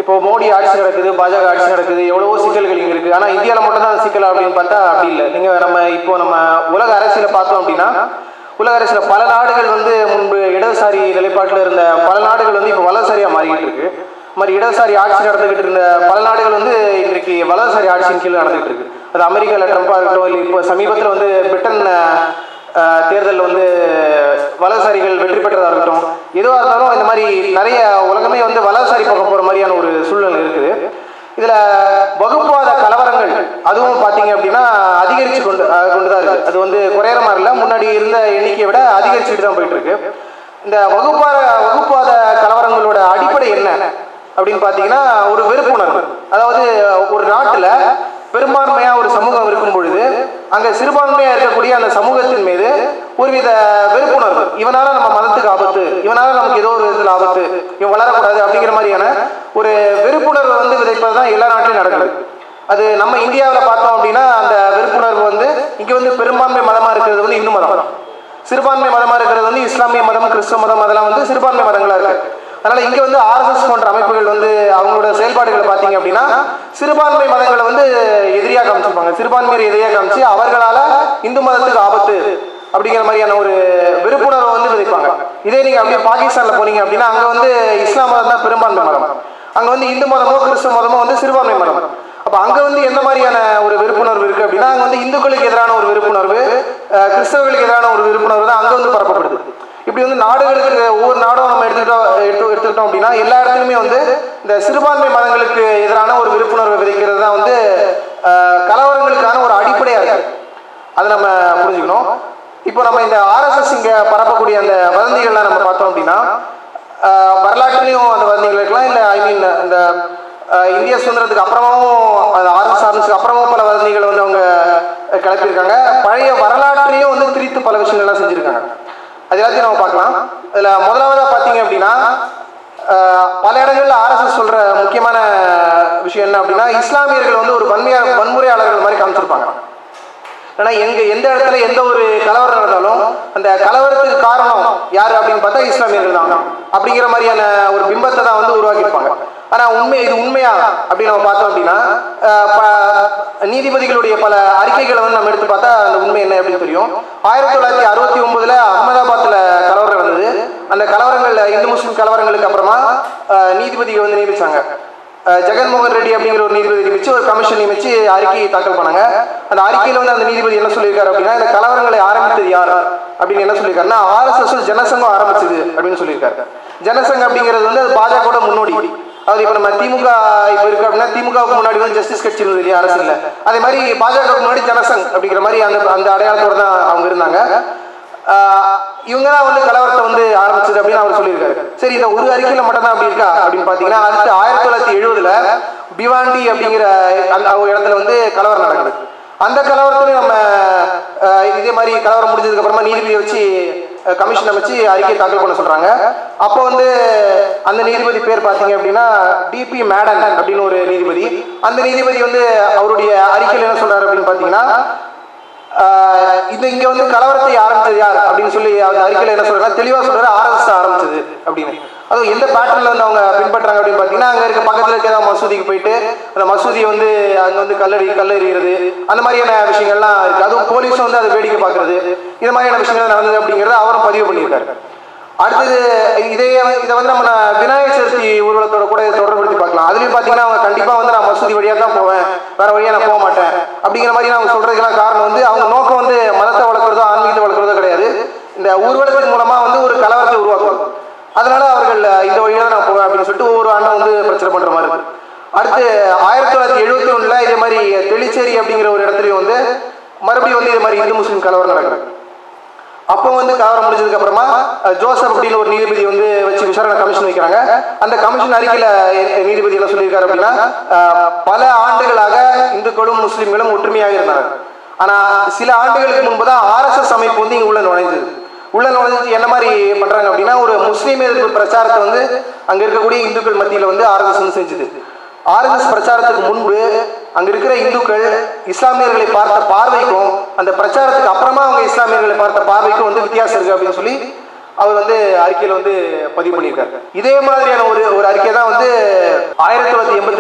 இப்போ மோடி ஆட்சி நடக்குது பாஜக ஆட்சி நடக்குது எவ்வளவோ சிக்கல்கள் இங்கே இருக்குது ஆனால் இந்தியாவில் மட்டும் தான் சிக்கல் அப்படின்னு பார்த்தா அப்படி இல்லை நீங்கள் நம்ம இப்போ நம்ம உலக அரசியலை பார்த்தோம் அப்படின்னா உலக அரசியல பல நாடுகள் வந்து முன்பு இடதுசாரி நிலைப்பாட்டில் இருந்த பல நாடுகள் வந்து இப்போ வலதுசாரியாக மாறிக்கிட்டு இருக்கு இது மாதிரி இடதுசாரி ஆட்சி நடந்துகிட்டு இருந்த பல நாடுகள் வந்து இன்றைக்கு வலதுசாரி ஆட்சியின் கீழ் நடந்துகிட்டு இருக்கு அது அமெரிக்காவில் ட்ரம்பாக இருக்கட்டும் இல்லை இப்போ சமீபத்தில் வந்து பிரிட்டன் தேர்தலில் வந்து வலதுசாரிகள் வெற்றி பெற்றதாக இருக்கட்டும் எதுவாக இருந்தாலும் இந்த மாதிரி நிறைய உலகமே வந்து வலதுசாரி பக்கம் போகிற மாதிரியான ஒரு சூழ்நிலை இருக்குது இதில் வகுப்புவாத கலவரங்கள் அதுவும் பார்த்தீங்க அப்படின்னா அதிகரித்து கொண்டு அஹ், கொண்டு தான் இருக்குது அது வந்து குறையிற மாதிரி இல்லை முன்னாடி இருந்த எண்ணிக்கையை விட அதிகரிச்சுட்டு தான் போயிட்டு இருக்கு இந்த வகுப்பாத வகுப்புவாத கலவரங்களோட அடிப்படை என்ன அப்படின்னு பார்த்தீங்கன்னா ஒரு வெறுப்புணர்வு அதாவது ஒரு நாட்டில் பெரும்பான்மையாக ஒரு சமூகம் இருக்கும் பொழுது அங்கே சிறுபான்மையாக இருக்கக்கூடிய அந்த சமூகத்தின் மீது ஒருவித வெறுப்புணர்வு இவனால நம்ம மதத்துக்கு ஆபத்து இவனால நமக்கு ஏதோ ஒரு விதத்தில் ஆபத்து இவன் வளரக்கூடாது அப்படிங்கிற மாதிரியான ஒரு வெறுப்புணர்வை வந்து விதைப்பது தான் எல்லா நாட்டிலும் நடக்குது அது நம்ம இந்தியாவில் பார்த்தோம் அப்படின்னா அந்த வெறுப்புணர்வு வந்து இங்கே வந்து பெரும்பான்மை மதமாக இருக்கிறது வந்து இந்து மதம் சிறுபான்மை மதமாக இருக்கிறது வந்து இஸ்லாமிய மதம் கிறிஸ்துவ மதம் அதெல்லாம் வந்து சிறுபான்மை மதங்களாக இருக்கு அதனால இங்க வந்து ஆர்எஸ்எஸ் போன்ற அமைப்புகள் வந்து அவங்களோட செயல்பாடுகளை பார்த்தீங்க அப்படின்னா சிறுபான்மை மதங்களை வந்து எதிரியாக காமிச்சிருப்பாங்க சிறுபான்மையர் எதிரியாக காமிச்சு அவர்களால இந்து மதத்துக்கு ஆபத்து அப்படிங்கிற மாதிரியான ஒரு வெறுப்புணர்வை வந்து விதைப்பாங்க இதே நீங்க அப்படியே பாகிஸ்தான்ல போனீங்க அப்படின்னா அங்க வந்து இஸ்லாம் மதம் தான் பெரும்பான்மை மதம் அங்க வந்து இந்து மதமோ கிறிஸ்துவ மதமோ வந்து சிறுபான்மை மதம் அப்ப அங்க வந்து எந்த மாதிரியான ஒரு வெறுப்புணர்வு இருக்கு அப்படின்னா அங்க வந்து இந்துக்களுக்கு எதிரான ஒரு வெறுப்புணர்வு அஹ், கிறிஸ்தவர்களுக்கு எதிரான ஒரு வெறுப்புணர்வு தான் அங்க வந்து பரப்பப்படுது இப்படி வந்து நாடுகளுக்கு ஒவ்வொரு நாடும் நம்ம எடுத்துக்கிட்டோம் எடுத்து எடுத்துக்கிட்டோம் அப்படின்னா எல்லா இடத்துலையுமே வந்து இந்த சிறுபான்மை மதங்களுக்கு எதிரான ஒரு விழிப்புணர்வை விதைக்கிறது தான் வந்து அஹ், கலவரங்களுக்கான ஒரு அடிப்படையா இருக்கு அதை நம்ம புரிஞ்சுக்கணும் இப்போ நம்ம இந்த ஆர்எஸ்எஸ் இங்க பரப்பக்கூடிய அந்த வதந்திகள்லாம் நம்ம பார்த்தோம் அப்படின்னா அஹ், வரலாற்றுலயும் அந்த வதந்திகள் இருக்கலாம் இல்லை ஐ மீன் இந்த அஹ், இந்திய சுதந்திரத்துக்கு அப்புறமாவும் அந்த ஆர்எஸ் ஆரம்பிச்சதுக்கு அப்புறமும் பல வதந்திகளை வந்து அவங்க கிளப்பியிருக்காங்க பழைய வரலாற்றையும் வந்து திரித்து பல விஷயங்கள்லாம் செஞ்சிருக்காங்க அது எல்லாத்தையும் நம்ம பார்க்கலாம் இதுல முதலாவதா பார்த்தீங்க அப்படின்னா அஹ், பல இடங்கள்ல ஆர்எஸ்எஸ் சொல்ற முக்கியமான விஷயம் என்ன அப்படின்னா இஸ்லாமியர்கள் வந்து ஒரு வன்மையா வன்முறையாளர்கள் மாதிரி காமிச்சிருப்பாங்க ஏன்னா எங்க எந்த இடத்துல எந்த ஒரு கலவரம் நடந்தாலும் அந்த கலவரத்துக்கு காரணம் யாரு அப்படின்னு பார்த்தா இஸ்லாமியர்கள் தான் அப்படிங்கிற மாதிரியான ஒரு பிம்பத்தை தான் வந்து உருவாக்கியிருப்பாங்க ஆனா உண்மை இது உண்மையா அப்படின்னு நம்ம பார்த்தோம் அப்படின்னா அஹ், ப- நீதிபதிகளுடைய பல அறிக்கைகளை வந்து நம்ம எடுத்து பார்த்தா அந்த உண்மை என்ன அப்படின்னு தெரியும் ஆயிரத்தி தொள்ளாயிரத்தி அறுபத்தி ஒன்பதுல அகமதாபாத்ல கலவரம் நடந்தது அந்த கலவரங்கள்ல இந்து முஸ்லிம் கலவரங்களுக்கு அப்புறமா அஹ், நீதிபதிகள் வந்து நியமிச்சாங்க அஹ், ஜெகன்மோகன் ரெட்டி அப்படிங்கிற ஒரு நீதிபதி நியமிச்சு ஒரு கமிஷன் நியமிச்சு அறிக்கையை தாக்கல் பண்ணாங்க அந்த அறிக்கையில வந்து அந்த நீதிபதி என்ன சொல்லியிருக்காரு அப்படின்னா இந்த கலவரங்களை ஆரம்பித்தது யார் அப்படின்னு என்ன சொல்லியிருக்காருன்னா ஆர்எஸ்எஸ் ஜனசங்கம் ஆரம்பிச்சது அப்படின்னு சொல்லியிருக்காரு ஜனசங்கம் அப்படிங்கிறது வந்து அது பாஜகவோட முன்னோடி அதாவது இப்போ நம்ம திமுக இப்போ இருக்கு அப்படின்னா திமுகவுக்கு முன்னாடி வந்து ஜஸ்டிஸ் கட்சி இருந்தது இல்லையா அரசியல்ல அதே மாதிரி பாஜகவுக்கு முன்னாடி ஜனசங் அப்படிங்கிற மாதிரி அந்த அந்த அடையாளத்தோட தான் அவங்க இருந்தாங்க ஆஹ் இவங்க தான் வந்து கலவரத்தை வந்து ஆரம்பிச்சது அப்படின்னு அவர் சொல்லியிருக்காரு சரி இந்த ஒரு அறிக்கையில மட்டும் தான் அப்படி இருக்கா அப்படின்னு பாத்தீங்கன்னா அடுத்து ஆயிரத்தி தொள்ளாயிரத்தி எழுபதுல பிவாண்டி அப்படிங்கிற அந்த ஒரு இடத்துல வந்து கலவரம் நடக்குது அந்த கலவரத்துலையும் நம்ம ஆஹ் இதே மாதிரி கலவரம் முடிஞ்சதுக்கு அப்புறமா நீதிபதியை வச்சு அஹ், கமிஷன் அமைச்சு அறிக்கை தாக்கல் பண்ண சொல்றாங்க அப்போ வந்து அந்த நீதிபதி பேர் பாத்தீங்க அப்படின்னா டிபி மேடன் அப்படின்னு ஒரு நீதிபதி அந்த நீதிபதி வந்து அவருடைய அறிக்கையில் என்ன சொல்றாரு அப்படின்னு பாத்தீங்கன்னா ஆஹ் இது இங்க வந்து கலவரத்தை ஆரம்பிச்சது யார் அப்படின்னு சொல்லி அந்த அறிக்கையில என்ன சொல்றாங்க தெளிவா சொல்றாரு ஆர்எஸ் ஆரம்பிச்சது அப்படின்னு அதுவும் எந்த பேட்டர்ன்ல வந்து அவங்க பின்பற்றாங்க அப்படின்னு பாத்தீங்கன்னா அங்க இருக்க பக்கத்துல இருக்க ஏதாவது மசூதிக்கு போயிட்டு அந்த மசூதியை வந்து அங்க வந்து கல்லறி கல்லறிகிறது அந்த மாதிரியான விஷயங்கள்லாம் இருக்கு அதுவும் போலீஸும் வந்து அதை வேடிக்கை பார்க்கறது இது மாதிரியான விஷயங்கள் நடந்தது அப்படிங்கறத அவரும் பதிவு பண்ணியிருக்காரு அடுத்தது இதே இதை வந்து நம்ம நான் விநாயகர் சதுர்த்தி ஊர்வலத்தோட கூட இதை தொடர்புபடுத்தி பார்க்கலாம் அதுலயும் பாத்தீங்கன்னா அவங்க கண்டிப்பா வந்து நான் மசூதி வழியா தான் போவேன் வேற வழியா நான் போக மாட்டேன் அப்படிங்கிற மாதிரி அவங்க சொல்றதுக்கெல்லாம் காரணம் வந்து அவங்க நோக்கம் வந்து மதத்தை வளர்க்குறதோ ஆன்மீகத்தை வளர்க்குறதோ கிடையாது இந்த ஊர்வலத்தின் மூலமா வந்து ஒரு கலவரத்தை உருவாக்குவாங்க அதனால அவர்கள் இந்த வழியா தான் நான் போவேன் அப்படின்னு சொல்லிட்டு ஒவ்வொரு ஆண்டும் வந்து பிரச்சனை பண்ற மாதிரி இருக்கு அடுத்து ஆயிரத்தி தொள்ளாயிரத்தி எழுபத்தி ஒண்ணுல இதே மாதிரி தெளிச்சேரி அப்படிங்கிற ஒரு இடத்துலயும் வந்து மறுபடியும் வந்து இது மாதிரி இந்து முஸ்லீம் கலவரம் நடக்குது அப்போ வந்து கலவரம் முடிஞ்சதுக்கு அப்புறமா அஹ், ஜோசப் அப்படின்னு ஒரு நீதிபதி வந்து வச்சு விசாரணை கமிஷன் வைக்கிறாங்க அந்த கமிஷன் அறிக்கையில எ- நீதிபதி என்ன சொல்லியிருக்காரு அப்படின்னா அஹ், பல ஆண்டுகளாக இந்துக்களும் முஸ்லிம்களும் ஒற்றுமையாக இருந்தாங்க ஆனா சில ஆண்டுகளுக்கு முன்பு தான் ஆர்எஸ்எஸ் அமைப்பு வந்து இங்க உள்ள நுழைஞ்சது உள்ள நுழைஞ்சு என்ன மாதிரி பண்றாங்க அப்படின்னா ஒரு முஸ்லீம் எதிர்ப்பு பிரச்சாரத்தை வந்து அங்க இருக்கக்கூடிய இந்துக்கள் மத்தியில வந்து ஆர்எஸ்எஸ் வந்து செஞ்சுது ஆர்எஸ்எஸ் பிரச்சாரத்துக்கு முன்பு அங்க இருக்கிற இந்துக்கள் இஸ்லாமியர்களை பார்த்த பார்வைக்கும் அந்த பிரச்சாரத்துக்கு அப்புறமா அவங்க இஸ்லாமியர்களை பார்த்த பார்வைக்கும் வந்து வித்தியாசம் இருக்கு அப்படின்னு சொல்லி அவர் வந்து அறிக்கையில வந்து பதிவு பண்ணியிருக்காரு இதே மாதிரியான ஒரு ஒரு அறிக்கை தான் வந்து ஆயிரத்தி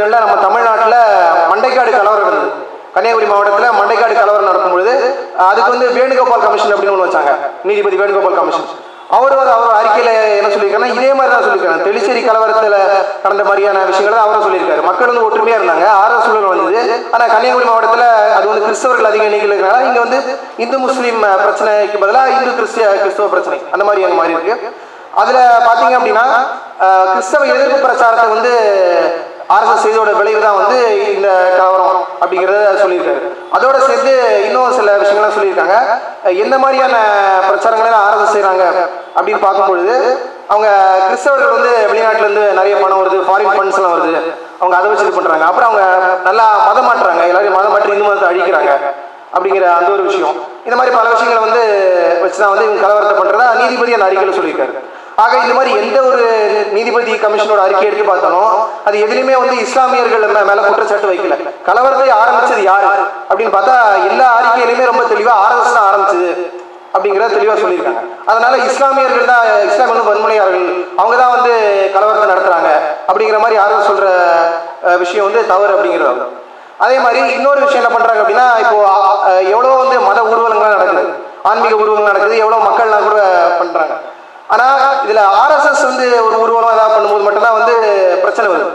ஏழுல நம்ம தமிழ்நாட்டில் மண்டைக்காடு கலவரம் நடந்தது கன்னியாகுமரி மாவட்டத்தில் மண்டைக்காடு கலவரம் நடக்கும் பொழுது அதுக்கு வந்து வேணுகோபால் கமிஷன் அப்படின்னு ஒன்று வச்சாங்க நீதிபதி வேணுகோபால் கமிஷன் அவர் வந்து அவர் அறிக்கையில் என்ன சொல்லியிருக்காருன்னா இதே மாதிரி தான் சொல்லியிருக்காரு தெளிச்சேரி கலவரத்தில் நடந்த மாதிரியான விஷயங்களை தான் அவரும் சொல்லியிருக்காரு மக்கள் வந்து ஒற்றுமையாக இருந்தாங்க ஆர்எஸ் சூழல் வந்தது ஆனால் கன்னியாகுமரி மாவட்டத்தில் அது வந்து கிறிஸ்தவர்கள் அதிக எண்ணிக்கையில் இருக்கிறனால இங்கே வந்து இந்து முஸ்லீம் பிரச்சனைக்கு பதிலாக இந்து கிறிஸ்டிய கிறிஸ்தவ பிரச்சனை அந்த மாதிரி அங்கே மாறி இருக்கு அதில் பார்த்தீங்க அப்படின்னா அஹ், கிறிஸ்தவ எதிர்ப்பு பிரச்சாரத்தை வந்து ஆர்எஸ்எஸ் செய்தோட விளைவு தான் வந்து இந்த கலவரம் அப்படிங்கிறத சொல்லியிருக்காரு அதோட சேர்த்து இன்னும் சில விஷயங்கள்லாம் சொல்லியிருக்காங்க அஹ், எந்த மாதிரியான பிரச்சாரங்களை ஆர்எஸ்எஸ் செய்கிறாங்க அப்படின்னு பார்க்கும்பொழுது அவங்க கிறிஸ்தவர்கள் வந்து வெளிநாட்டுல இருந்து நிறைய பணம் வருது ஃபாரின் ஃபண்ட்ஸ் எல்லாம் வருது அவங்க அதை வச்சு இது பண்றாங்க அப்புறம் அவங்க நல்லா மதம் மாற்றுறாங்க எல்லாரையும் மதம் மாற்றி இந்து மதத்தை அழிக்கிறாங்க அப்படிங்கிற அந்த ஒரு விஷயம் இந்த மாதிரி பல விஷயங்களை வந்து வச்சு தான் வந்து இவங்க கலவரத்தை பண்றதா நீதிபதி அந்த அறிக்கையில் சொல்லியிருக்காரு ஆக இந்த மாதிரி எந்த ஒரு நீதிபதி கமிஷனோட அறிக்கை எடுத்து பார்த்தாலும் அது எதுலையுமே வந்து இஸ்லாமியர்கள் மே- மேல குற்றச்சாட்டு வைக்கல கலவரத்தை ஆரம்பிச்சது யாரு அப்படின்னு பார்த்தா எல்லா அறிக்கையிலுமே ரொம்ப தெளிவா ஆர்எஸ் தான் ஆரம்பிச்சது அப்படிங்கிறத தெளிவாக சொல்லியிருக்காங்க அதனால இஸ்லாமியர்கள் தான் இஸ்லாம் வந்து வன்முறையாளர்கள் அவங்க தான் வந்து கலவரத்தை நடத்துறாங்க அப்படிங்கிற மாதிரி யாரும் சொல்ற அஹ், விஷயம் வந்து தவறு அப்படிங்கிறது அதே மாதிரி இன்னொரு விஷயம் என்ன பண்றாங்க அப்படின்னா இப்போ அஹ், எவ்வளோ வந்து மத ஊர்வலங்கள்லாம் நடக்குது ஆன்மீக ஊர்வலங்கள் நடக்குது எவ்வளோ மக்கள்லாம் கூட பண்றாங்க ஆனா இதுல ஆர்எஸ்எஸ் வந்து ஒரு ஊர்வலம் ஏதாவது பண்ணும்போது மட்டும்தான் வந்து பிரச்சனை வருது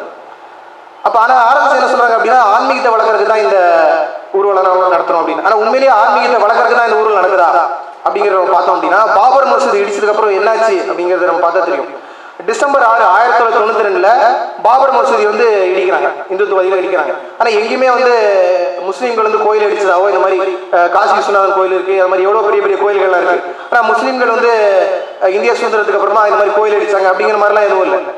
அப்ப ஆனா ஆர்எஸ்எஸ் என்ன சொல்றாங்க அப்படின்னா ஆன்மீகத்தை வளர்க்கறதுக்கு தான் இந்த ஊர்வலம் நம்ம நடத்துறோம் அப்படின்னு ஆனா உண்மையிலேயே ஆன்மீகத்தை வளர்க்கறதுக்கு தான் இந்த ஊர்வலம் நடக்குதா அப்படிங்கிறத நம்ம பார்த்தோம் அப்படின்னா பாபர் மசூதி இடிச்சதுக்கு அப்புறம் என்னாச்சு அப்படிங்கறத நம்ம பார்த்தா தெரியும் டிசம்பர் ஆறு ஆயிரத்தி தொள்ளாயிரத்தி தொண்ணூத்தி ரெண்டுல பாபர் மசூதி வந்து இடிக்கிறாங்க இந்துத்துவதிகள் இடிக்கிறாங்க ஆனா எங்கேயுமே வந்து முஸ்லீம்கள் வந்து கோயில் இடிச்சதாவோ இந்த மாதிரி அஹ், காசி விஸ்வநாதன் கோயில் இருக்கு அது மாதிரி எவ்வளவு பெரிய பெரிய கோயில்கள்லாம் இருக்கு ஆனா முஸ்லீம்கள் வந்து அஹ், இந்திய சுதந்திரத்துக்கு அப்புறமா இந்த மாதிரி கோயில் இடிச்சாங்க அப்படிங்கிற மாதிரிலாம் எதுவும் இல்லை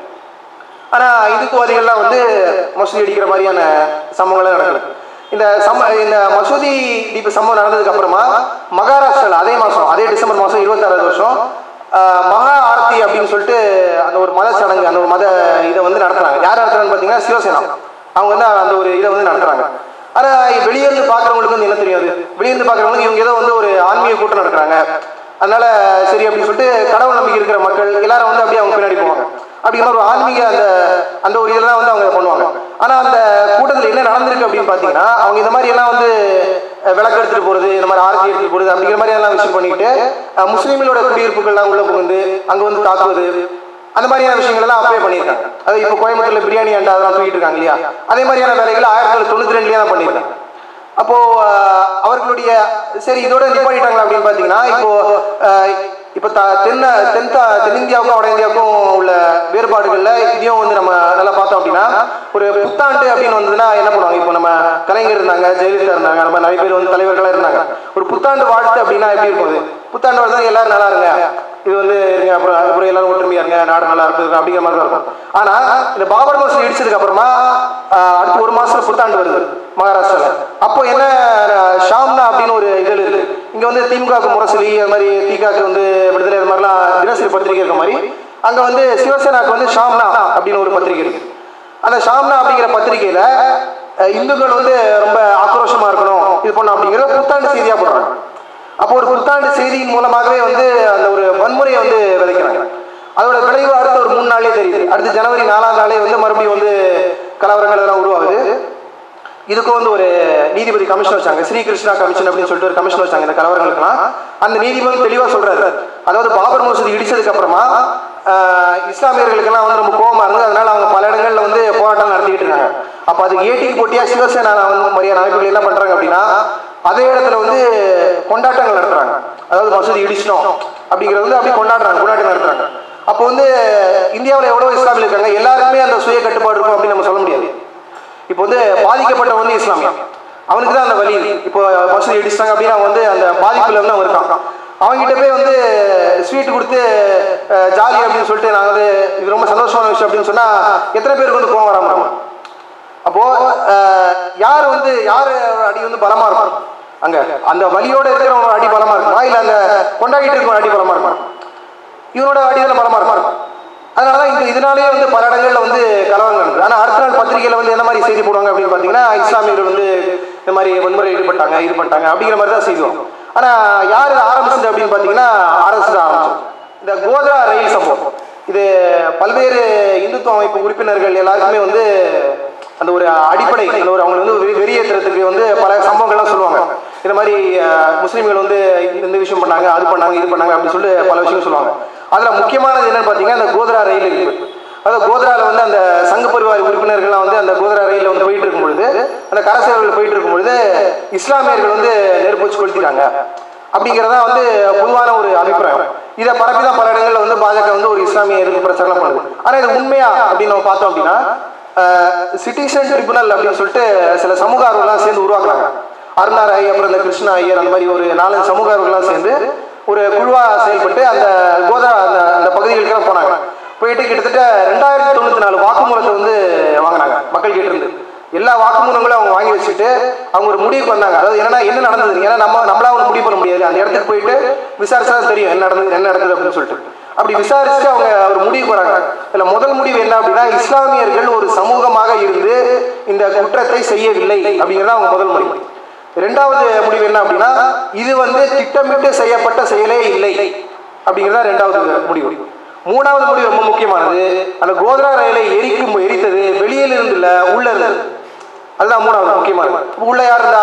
ஆனா இந்துத்துவாதிகள்லாம் வந்து மசூதி அடிக்கிற மாதிரியான சம்பவங்கள்லாம் நடக்கல இந்த சம இந்த மசூதி இடிப்பு சம்பவம் நடந்ததுக்கு அப்புறமா மகாராஷ்டிரால அதே மாசம் அதே டிசம்பர் மாசம் இருபத்தாறாவது வருஷம் ஆஹ், மகா ஆரத்தி அப்படின்னு சொல்லிட்டு அந்த ஒரு மத சடங்கு அந்த ஒரு மத இதை வந்து நடத்துறாங்க யார் நடத்துறாங்கன்னு பார்த்தீங்கன்னா சிவசேனா அவங்க வந்து அந்த ஒரு இதை வந்து நடத்துறாங்க ஆனா வெளியிருந்து பார்க்குறவங்களுக்கு வந்து என்ன தெரியாது வெளியிருந்து பார்க்குறவங்களுக்கு இவங்க ஏதோ வந்து ஒரு ஆன்மீக கூட்டம் நடத்துறாங்க அதனால சரி அப்படின்னு சொல்லிட்டு கடவுள் நம்பிக்கை இருக்கிற மக்கள் எல்லாரும் வந்து அப்படியே அவங்க பின்னாடி போவாங்க அப்படிங்கிற ஒரு ஆன்மீக அந்த அந்த ஒரு இதெல்லாம் வந்து அவங்க பண்ணுவாங்க ஆனா அந்த கூட்டத்தில் என்ன நடந்திருக்கு அப்படின்னு பார்த்தீங்கன்னா அவங்க இந்த மாதிரி எல்லாம் வந்து அஹ், விளக்கு எடுத்துட்டு போறது இந்த மாதிரி ஆரத்தி எடுத்துட்டு போறது அப்படிங்கிற மாதிரி எல்லாம் விஷயம் பண்ணிட்டு அஹ், முஸ்லீம்களோட குடியிருப்புகள்லாம் உள்ள புகுந்து அங்க வந்து தாக்குவது அந்த மாதிரியான விஷயங்கள் எல்லாம் அப்பவே பண்ணியிருக்காங்க அது இப்போ கோயம்புத்தூர்ல பிரியாணி அண்டா அதெல்லாம் தூக்கிட்டு இருக்காங்க இல்லையா அதே மாதிரியான வேலைகள் ஆயிரத்தி தொள்ளாயிரத்தி தொண்ணூத்தி ரெண்டுலயே தான் பண்ணியிருக்காங்க அப்போ அஹ், அவர்களுடைய சரி இதோட நிப்பாட்டிட்டாங்களா அப்படின்னு பாத்தீங்கன்னா இப்போ அஹ், இப்போ த- தென்ன தென் த- தென்னிந்தியாவுக்கும் வட இந்தியாவுக்கும் உள்ள வேறுபாடுகள்ல இதையும் வந்து நம்ம நல்லா பார்த்தோம் அப்படின்னா ஒரு புத்தாண்டு அப்படின்னு வந்ததுன்னா என்ன பண்ணுவாங்க இப்போ நம்ம கலைஞர் இருந்தாங்க ஜெயலலிதா இருந்தாங்க நம்ம நிறைய பேர் வந்து தலைவர்களா இருந்தாங்க ஒரு புத்தாண்டு வாழ்த்து அப்படின்னா எப்படி இருக்கும் அது புத்தாண்டு வாழ்த்து எல்லாரும் நல்லா இருங்க இது வந்து இருங்க அப்புறம் அப்புறம் எல்லாரும் ஒற்றுமையா இருங்க நாடு நல்லா இருக்குது அப்படிங்கிற மாதிரி தான் இருக்கும் ஆனா இந்த பாபர் மசூதி இடிச்சதுக்கு அப்புறமா ஆஹ், அடுத்து ஒரு மாசத்துல புத்தாண்டு வருது மகாராஷ்டிரால அப்போ என்ன ஆஹ், ஷாம்னா அப்படின்னு ஒரு இதழ் இருக்கு இங்க வந்து திமுகவுக்கு முரசொலி அது மாதிரி திகாக்கு வந்து விடுதலை அது மாதிரிலாம் தினசரி பத்திரிகை இருக்க மாதிரி அங்க வந்து சிவசேனாக்கு வந்து ஷாம்னா அப்படின்னு ஒரு பத்திரிகை இருக்கு அந்த ஷாம்னா அப்படிங்கிற பத்திரிகையில அஹ், இந்துக்கள் வந்து ரொம்ப ஆக்ரோஷமா இருக்கணும் இது பண்ணணும் அப்படிங்கிற புத்தாண்டு செய்தியா போடுறாங்க அப்போ ஒரு புத்தாண்டு செய்தியின் மூலமாகவே வந்து அந்த ஒரு வன்முறையை வந்து விதைக்கிறாங்க அதோட விளைவு அடுத்த ஒரு மூணு நாளே தெரியுது அடுத்து ஜனவரி நாலாம் நாளே வந்து மறுபடியும் வந்து கலவரங்கள் எல்லாம் உருவாகுது இதுக்கும் வந்து ஒரு நீதிபதி கமிஷன் வச்சாங்க ஸ்ரீகிருஷ்ணா கமிஷன் அப்படின்னு சொல்லிட்டு ஒரு கமிஷன் வச்சாங்க இந்த கலவரங்களுக்குலாம் அந்த நீதிபதி தெளிவா சொல்றாரு அதாவது பாபர் மசூதி இடிச்சதுக்கு அப்புறமா ஆஹ், இஸ்லாமியர்களுக்கெல்லாம் வந்து ரொம்ப கோபமா இருந்தது அதனால அவங்க பல இடங்கள்ல வந்து போராட்டம் நடத்திக்கிட்டு இருக்காங்க அப்ப அது ஏடிக்கு போட்டியா சிவசேனா வந்து மாதிரியான அமைப்புகள் என்ன பண்றாங்க அப்படின்னா அதே இடத்துல வந்து கொண்டாட்டங்கள் நடத்துறாங்க அதாவது மசூதி இடிச்சிட்டோம் அப்படிங்கிறது வந்து அப்படியே கொண்டாடுறாங்க கொண்டாட்டம் நடத்துறாங்க அப்போ வந்து இந்தியாவில் எவ்வளவு இஸ்லாமியர் இருக்காங்க எல்லாருக்குமே அந்த சுய கட்டுப்பாடு இருக்கும் அப்படின்னு நம்ம சொல்ல முடியாது இப்போ வந்து பாதிக்கப்பட்டவன் வந்து இஸ்லாமியன் அவனுக்கு தான் அந்த வலி இப்போ மசூதி இடிச்சிட்டாங்க அப்படின்னா அவன் வந்து அந்த பாதிப்புல வந்து அவன் இருக்கான் அவன்கிட்ட போய் வந்து ஸ்வீட் கொடுத்து ஜாலி அப்படின்னு சொல்லிட்டு நாங்கள் வந்து இது ரொம்ப சந்தோஷமான விஷயம் அப்படின்னு சொன்னா எத்தனை பேருக்கு வந்து கோவம் வராம இருக்கும் அப்போ அஹ், யார் வந்து யார் அடி வந்து பலமா இருக்கும் அங்க அந்த வலியோட இருக்கிறவங்க அடி பலமா இருக்குமா இல்ல அந்த கொண்டாடிட்டு இருக்கவங்க அடி பலமா இருக்குமா இவனோட அடியில பலமா இருக்கும் அதனாலதான் இந்த இதனாலேயே வந்து பல இடங்கள்ல வந்து கலவரங்கள் நடக்குது ஆனா அடுத்த நாள் பத்திரிகையில வந்து என்ன மாதிரி செய்தி போடுவாங்க அப்படின்னு பாத்தீங்கன்னா இஸ்லாமியர்கள் வந்து இந்த மாதிரி வன்முறை ஈடுபட்டாங்க இது பண்ணிட்டாங்க அப்படிங்கிற மாதிரி தான் செய்தி வரும் ஆனா யார் இதை ஆரம்பிச்சது அப்படின்னு பாத்தீங்கன்னா அரசு தான் ஆரம்பிச்சது இந்த கோதா ரயில் சம்பவம் இது பல்வேறு இந்துத்துவ அமைப்பு உறுப்பினர்கள் எல்லாருக்குமே வந்து அந்த ஒரு அடிப்படை அந்த ஒரு அவங்களை வந்து வெ- வெறியேற்றுறதுக்கு வந்து பல சம்பவங்கள்லாம் சொல்லுவாங்க இந்த மாதிரி அஹ், முஸ்லீம்கள் வந்து இந்த விஷயம் பண்ணாங்க அது பண்ணாங்க இது பண்ணாங்க அப்படின்னு சொல்லிட்டு பல விஷயம் சொல்லுவாங்க அதில் முக்கியமானது என்னன்னு பார்த்தீங்கன்னா அந்த கோத்ரா ரயில் இருக்கு அதாவது கோத்ராவில் வந்து அந்த சங்க பரிவார உறுப்பினர்கள்லாம் வந்து அந்த கோத்ரா ரயிலில் வந்து போயிட்டு இருக்கும் பொழுது அந்த கரசேவர்கள் போயிட்டு இருக்கும் பொழுது இஸ்லாமியர்கள் வந்து நெருப்பு வச்சு கொளுத்திட்டாங்க அப்படிங்கிறதா வந்து பொதுவான ஒரு அபிப்பிராயம் இதை பரப்பி தான் பல இடங்களில் வந்து பாஜக வந்து ஒரு இஸ்லாமிய எதிர்ப்பு பிரச்சாரம் பண்ணுது ஆனால் இது உண்மையா அப்படின்னு நம்ம பார்த்தோம் அப்படின்னா சிட்டிசன் ட்ரிபுனல் அப்படின்னு சொல்லிட்டு சில சமூக ஆர்வலாம் சேர்ந்து உருவாக்குறாங்க அருணா ராய் அப்புறம் இந்த கிருஷ்ணா ஐயர் அந்த மாதிரி ஒரு நாலஞ்சு சமூக ஆர்வலாம் சேர்ந்து ஒரு குழுவா செயல்பட்டு அந்த கோதா அந்த அந்த பகுதிகளுக்கெல்லாம் போனாங்க போயிட்டு கிட்டத்தட்ட ரெண்டாயிரத்தி தொண்ணூத்தி நாலு வாக்குமூலத்தை வந்து வாங்கினாங்க மக்கள் கிட்ட இருந்து எல்லா வாக்குமூலங்களும் அவங்க வாங்கி வச்சுட்டு அவங்க ஒரு முடிவுக்கு வந்தாங்க அதாவது என்னன்னா என்ன நடந்தது ஏன்னா நம்ம நம்மளா ஒரு முடிவு பண்ண முடியாது அந்த இடத்துக்கு போயிட்டு விசாரிச்சா தான் தெரியும் என்ன நடந்தது என்ன நடந்தது அப்படின்னு சொல்லிட்டு அப்படி விசாரிச்சு அவங்க ஒரு முடிவுக்கு வராங்க இதுல முதல் முடிவு என்ன அப்படின்னா இஸ்லாமியர்கள் ஒரு சமூகமாக இருந்து இந்த குற்றத்தை செய்யவில்லை அப்படிங்கிறது அவங்க முதல் முடிவு ரெண்டாவது முடிவு என்ன அப்படின்னா இது வந்து திட்டமிட்டு செய்யப்பட்ட செயலே இல்லை அப்படிங்கிறதா ரெண்டாவது முடிவு மூணாவது முடிவு ரொம்ப முக்கியமானது அந்த கோத்ரா ரயிலை எரிக்கும் எரித்தது வெளியில் இருந்து இல்ல உள்ள இருந்தது அதுதான் மூணாவது முக்கியமானது உள்ள யார் இருந்தா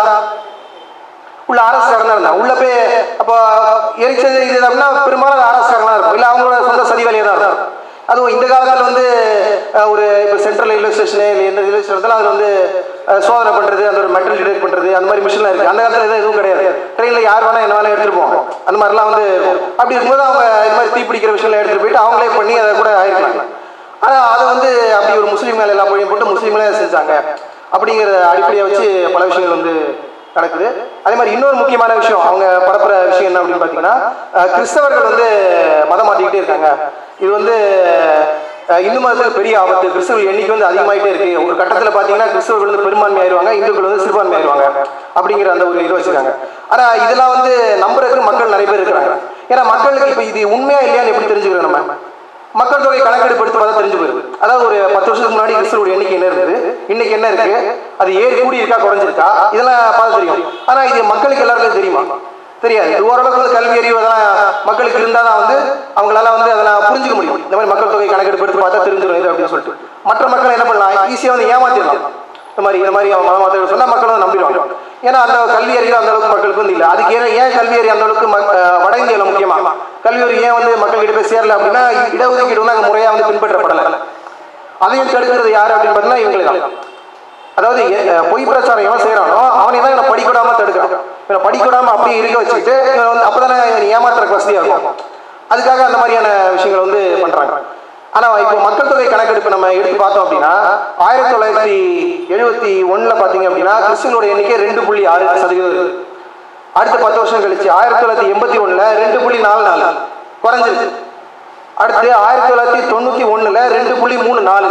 உள்ள அரசுக்காரன் இருந்தா உள்ள போய் அப்போ எரிச்சது இது அப்படின்னா பெரும்பாலும் அரசுக்காரனா இருக்கும் இல்ல அவங்களோட சொந்த சதி வேலையா தான் இருக்கும் அதுவும் இந்த காலத்தில் வந்து அஹ், ஒரு இப்போ சென்ட்ரல் ரயில்வே ஸ்டேஷனு இல்லை எந்த ரயில்வே ஸ்டேஷன் இருந்தாலும் அதில் வந்து அஹ், சோதனை பண்ணுறது அந்த ஒரு மெட்டல் டிடெக்ட் பண்ணுறது அந்த மாதிரி மிஷின்லாம் இருக்குது அந்த காலத்தில் எதுவும் எதுவும் கிடையாது ட்ரெயினில் யார் வேணால் என்ன வேணால் எடுத்துகிட்டு போவாங்க அந்த மாதிரிலாம் வந்து இருக்கும். அப்படி இருக்கும்போது அவங்க இந்த மாதிரி தீப்பிடிக்கிற விஷயம்லாம் எடுத்துகிட்டு போயிட்டு அவங்களே பண்ணி அதை கூட ஆயிருக்கலாம் ஆனால் அதை வந்து அப்படி ஒரு முஸ்லீம் மேலே எல்லாம் பொழியும் போட்டு முஸ்லீம்களே செஞ்சாங்க அப்படிங்கிற அடிப்படையை வச்சு பல விஷயங்கள் வந்து நடக்குது அதே மாதிரி இன்னொரு முக்கியமான விஷயம் அவங்க பரப்புற விஷயம் என்ன அப்படின்னு பார்த்தீங்கன்னா அஹ், கிறிஸ்தவர்கள் வந்து மதம் மாற்றிக்கிட்டே இருக்காங்க இது வந்து அஹ், இந்து மதத்துக்கு பெரிய ஆபத்து கிறிஸ்தவர்கள் எண்ணிக்கை வந்து அதிகமாயிட்டே இருக்கு ஒரு கட்டத்தில் பார்த்தீங்கன்னா கிறிஸ்தவர்கள் வந்து பெரும்பான்மை ஆயிடுவாங்க இந்துக்கள் வந்து சிறுபான்மை ஆயிடுவாங்க அப்படிங்கிற அந்த ஒரு இது வச்சிருக்காங்க ஆனால் இதெல்லாம் வந்து நம்புறதுக்கு மக்கள் நிறைய பேர் இருக்கிறாங்க ஏன்னா மக்களுக்கு இப்போ இது உண்மையா இல்லையான்னு எப்படி தெரிஞ்சுக்கிறோம் நம்ம மக்கள் தொகை கணக்கெடுப்பு எடுத்து பார்த்தா தெரிஞ்சு போயிருது அதாவது ஒரு பத்து வருஷத்துக்கு முன்னாடி கிறிஸ்துவோட எண்ணிக்கை என்ன இருந்தது இன்னைக்கு என்ன இருக்கு அது ஏறி கூடி இருக்கா குறைஞ்சிருக்கா இதெல்லாம் பார்த்து தெரியும் ஆனா இது மக்களுக்கு எல்லாருக்கும் தெரியுமா தெரியாது இது ஓரளவுக்கு வந்து கல்வி அறிவு அதெல்லாம் மக்களுக்கு இருந்தால் தான் வந்து அவங்களால வந்து அதெல்லாம் புரிஞ்சுக்க முடியும் இந்த மாதிரி மக்கள் தொகை கணக்கெடுப்பு எடுத்து பார்த்தா தெரிஞ்சிடும் இது அப்படின்னு சொல்லிட்டு மற்ற மக்கள் என்ன பண்ணலாம் ஈஸியாக வந்து ஏமாத்திடலாம் இந்த மாதிரி இந்த மாதிரி அவன் மதம் மாற்ற சொன்னா மக்கள் வந்து நம்பிடுவாங்க ஏன்னா அந்த கல்வி அறிவு அந்த அளவுக்கு மக்களுக்கு வந்து இல்லை அதுக்கு ஏன் ஏன் கல்வி அறிவு அந்த அளவுக்கு மக்- அஹ் வட இந்தியாவில் முக்கியமா கல்வி அறிவு ஏன் வந்து மக்கள் கிட்ட போய் சேரல அப்படின்னா இடஒதுக்கீடு வந்து அங்கே முறையாக வந்து பின்பற்றப்படலை அதையும் தடுக்கிறது யார் அப்படின்னு பார்த்தீங்கன்னா இவங்களே தான் அதாவது எ- அஹ் பொய் பிரச்சாரம் எவன் செய்யறானோ அவனை தான் இவனை படிக்க விடாம தடுக்கிறான் இவனை படிக்க விடாம அப்படியே இருக்க வச்சுக்கிட்டு இவன் வந்து அப்பதானே இவன் ஏமாத்துறக்கு வசதியா இருக்கும் அதுக்காக அந்த மாதிரியான விஷயங்களை வந்து பண்றாங்க ஆனா இப்போ மக்கள் தொகை கணக்கெடுப்பு நம்ம எடுத்து பார்த்தோம் அப்படின்னா ஆயிரத்தி தொள்ளாயிரத்தி எழுபத்தி ஒண்ணுல பாத்தீங்க அப்படின்னா கிறிஸ்துவனோட எண்ணிக்கை ரெண்டு புள்ளி ஆறு சதவீதம் இருக்கு அடுத்த பத்து வருஷம் கழிச்சு ஆயிரத்தி தொள்ளாயிரத்தி எண்பத்தி ஒண்ணுல ரெண்டு புள்ளி நாலு நாலு குறைஞ்சிருக்கு அடுத்து ஆயிரத்தி தொள்ளாயிரத்தி தொண்ணூத்தி ஒண்ணுல ரெண்டு புள்ளி மூணு நாலு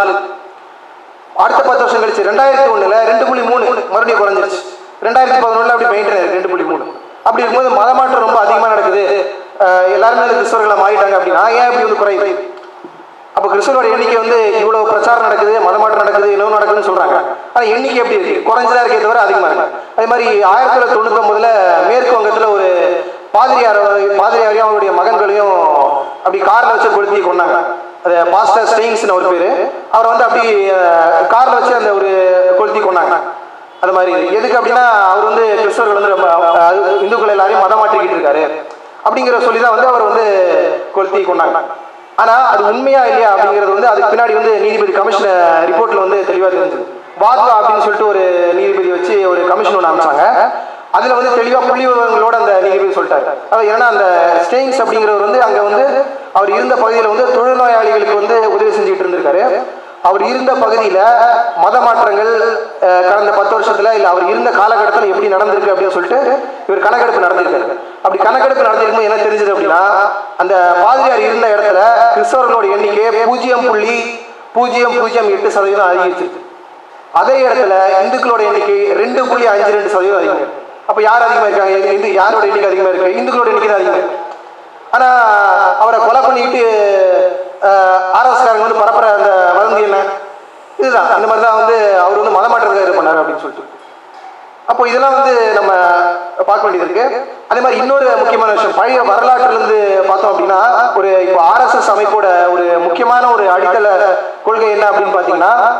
அடுத்த பத்து வருஷம் கழிச்சு ரெண்டாயிரத்தி ஒண்ணுல ரெண்டு புள்ளி மூணு மறுபடியும் குறைஞ்சிருச்சு ரெண்டாயிரத்தி பதினொன்றுல அப்படி மெயின்டைன் இருக்கு ரெண்டு புள்ளி மூணு அப்படி இருக்கும்போது மதமாற்றம் ரொம்ப அதிகமா நடக்குது அஹ் எல்லாருமே வந்து கிறிஸ்தவர்களா மாறிட்டாங்க அப்படின்னா ஏன் இப்படி வந்து குறையுது அப்போ கிறிஸ்தவரோட எண்ணிக்கை வந்து இவ்வளவு பிரச்சாரம் நடக்குது மதமாற்றம் நடக்குது இன்னும் நடக்குதுன்னு சொல்றாங்க ஆனா எண்ணிக்கை எப்படி இருக்கு குறைஞ்சதா இருக்கே தவிர அதிகமா இருக்கு அதே மாதிரி ஆயிரத்தி தொள்ளாயிரத்தி தொண்ணூத்தி ஒன்பதுல மேற்கு வங்கத்துல ஒரு பாதிரியார் பாதிரியாரையும் அவருடைய மகன்களையும் அப்படி கார்ல வச்சு கொளுத்தி கொண்டாங்க அது பாஸ்டர் ஸ்டெயின்ஸ்னு ஒரு பேரு அவர் வந்து அப்படி அஹ், கார்ல வச்சு அந்த ஒரு கொளுத்தி கொண்டாங்க அது மாதிரி எதுக்கு அப்படின்னா அவர் வந்து கிறிஸ்தவர்கள் வந்து ரொம்ப அஹ், இந்துக்கள் எல்லாரையும் மதம் மாற்றிக்கிட்டு இருக்காரு அப்படிங்கிற சொல்லி தான் வந்து அவர் வந்து கொளுத்தி கொண்டாங்க ஆனா அது உண்மையா இல்லையா அப்படிங்கிறது வந்து அதுக்கு பின்னாடி வந்து நீதிபதி கமிஷன் ரிப்போர்ட்ல வந்து தெளிவா தெரிஞ்சது வாத்வா அப்படின்னு சொல்லிட்டு ஒரு நீதிபதி வச்சு ஒரு கமிஷன் ஒன்று அமைச்சாங்க அதுல வந்து தெளிவா புள்ளி விவரங்களோட அந்த நீதிபதி சொல்லிட்டாரு அதாவது ஏன்னா அந்த ஸ்டெயின்ஸ் அப்படிங்கிறவர் வந்து அங்க வந்து அவர் இருந்த பகுதியில் வந்து தொழில்நோயாளிகளுக்கு வந்து உதவி செஞ்சுட்டு இருந்திருக்காரு அவர் இருந்த பகுதியில மத மாற்றங்கள் அஹ், கடந்த பத்து வருஷத்துல இல்ல அவர் இருந்த காலகட்டத்தில் எப்படி நடந்திருக்கு அப்படின்னு சொல்லிட்டு இவர் கணக்கெடுப்பு நடத்திருக்காரு அப்படி கணக்கெடுப்பு நடத்திருக்கும் என்ன தெரிஞ்சது அப்படின்னா அந்த பாதிரியார் இருந்த இடத்துல கிறிஸ்தவர்களோட எண்ணிக்கை பூஜ்ஜியம் புள்ளி பூஜ்ஜியம் பூஜ்ஜியம் எட்டு சதவீதம் அதிகரிச்சிருக்கு அதே இடத்துல இந்துக்களோட எண்ணிக்கை ரெண்டு புள்ளி அஞ்சு ரெண்டு சதவீதம் அதிகமா இருக்கு அப்ப யார் அதிகமா இருக்காங்க இந்து யாரோட எண்ணிக்கை அதிகமா இருக்கு இந்துக்களோட எண்ணிக்கை தான் அதிகமா இருக்கு ஆனா அவரை கொலை பண்ணிட்டு ஆர்எஸ்காரங்க வந்து பரப்புற அந்த வதந்தி என்ன இதுதான் அந்த மாதிரி தான் வந்து அவர் வந்து மதமாற்றத்துக்காக இது பண்ணாரு அப்படின்னு சொல்லிட்டு அப்போ இதெல்லாம் வந்து நம்ம பார்க்க வேண்டியது இருக்கு அதே மாதிரி இன்னொரு முக்கியமான விஷயம் பழைய வரலாற்றுல இருந்து பார்த்தோம் அப்படின்னா ஒரு இப்போ ஆர்எஸ்எஸ் அமைப்போட ஒரு முக்கியமான ஒரு அடித்தள கொள்கை என்ன அப்படின்னு பார்த்தீங்கன்னா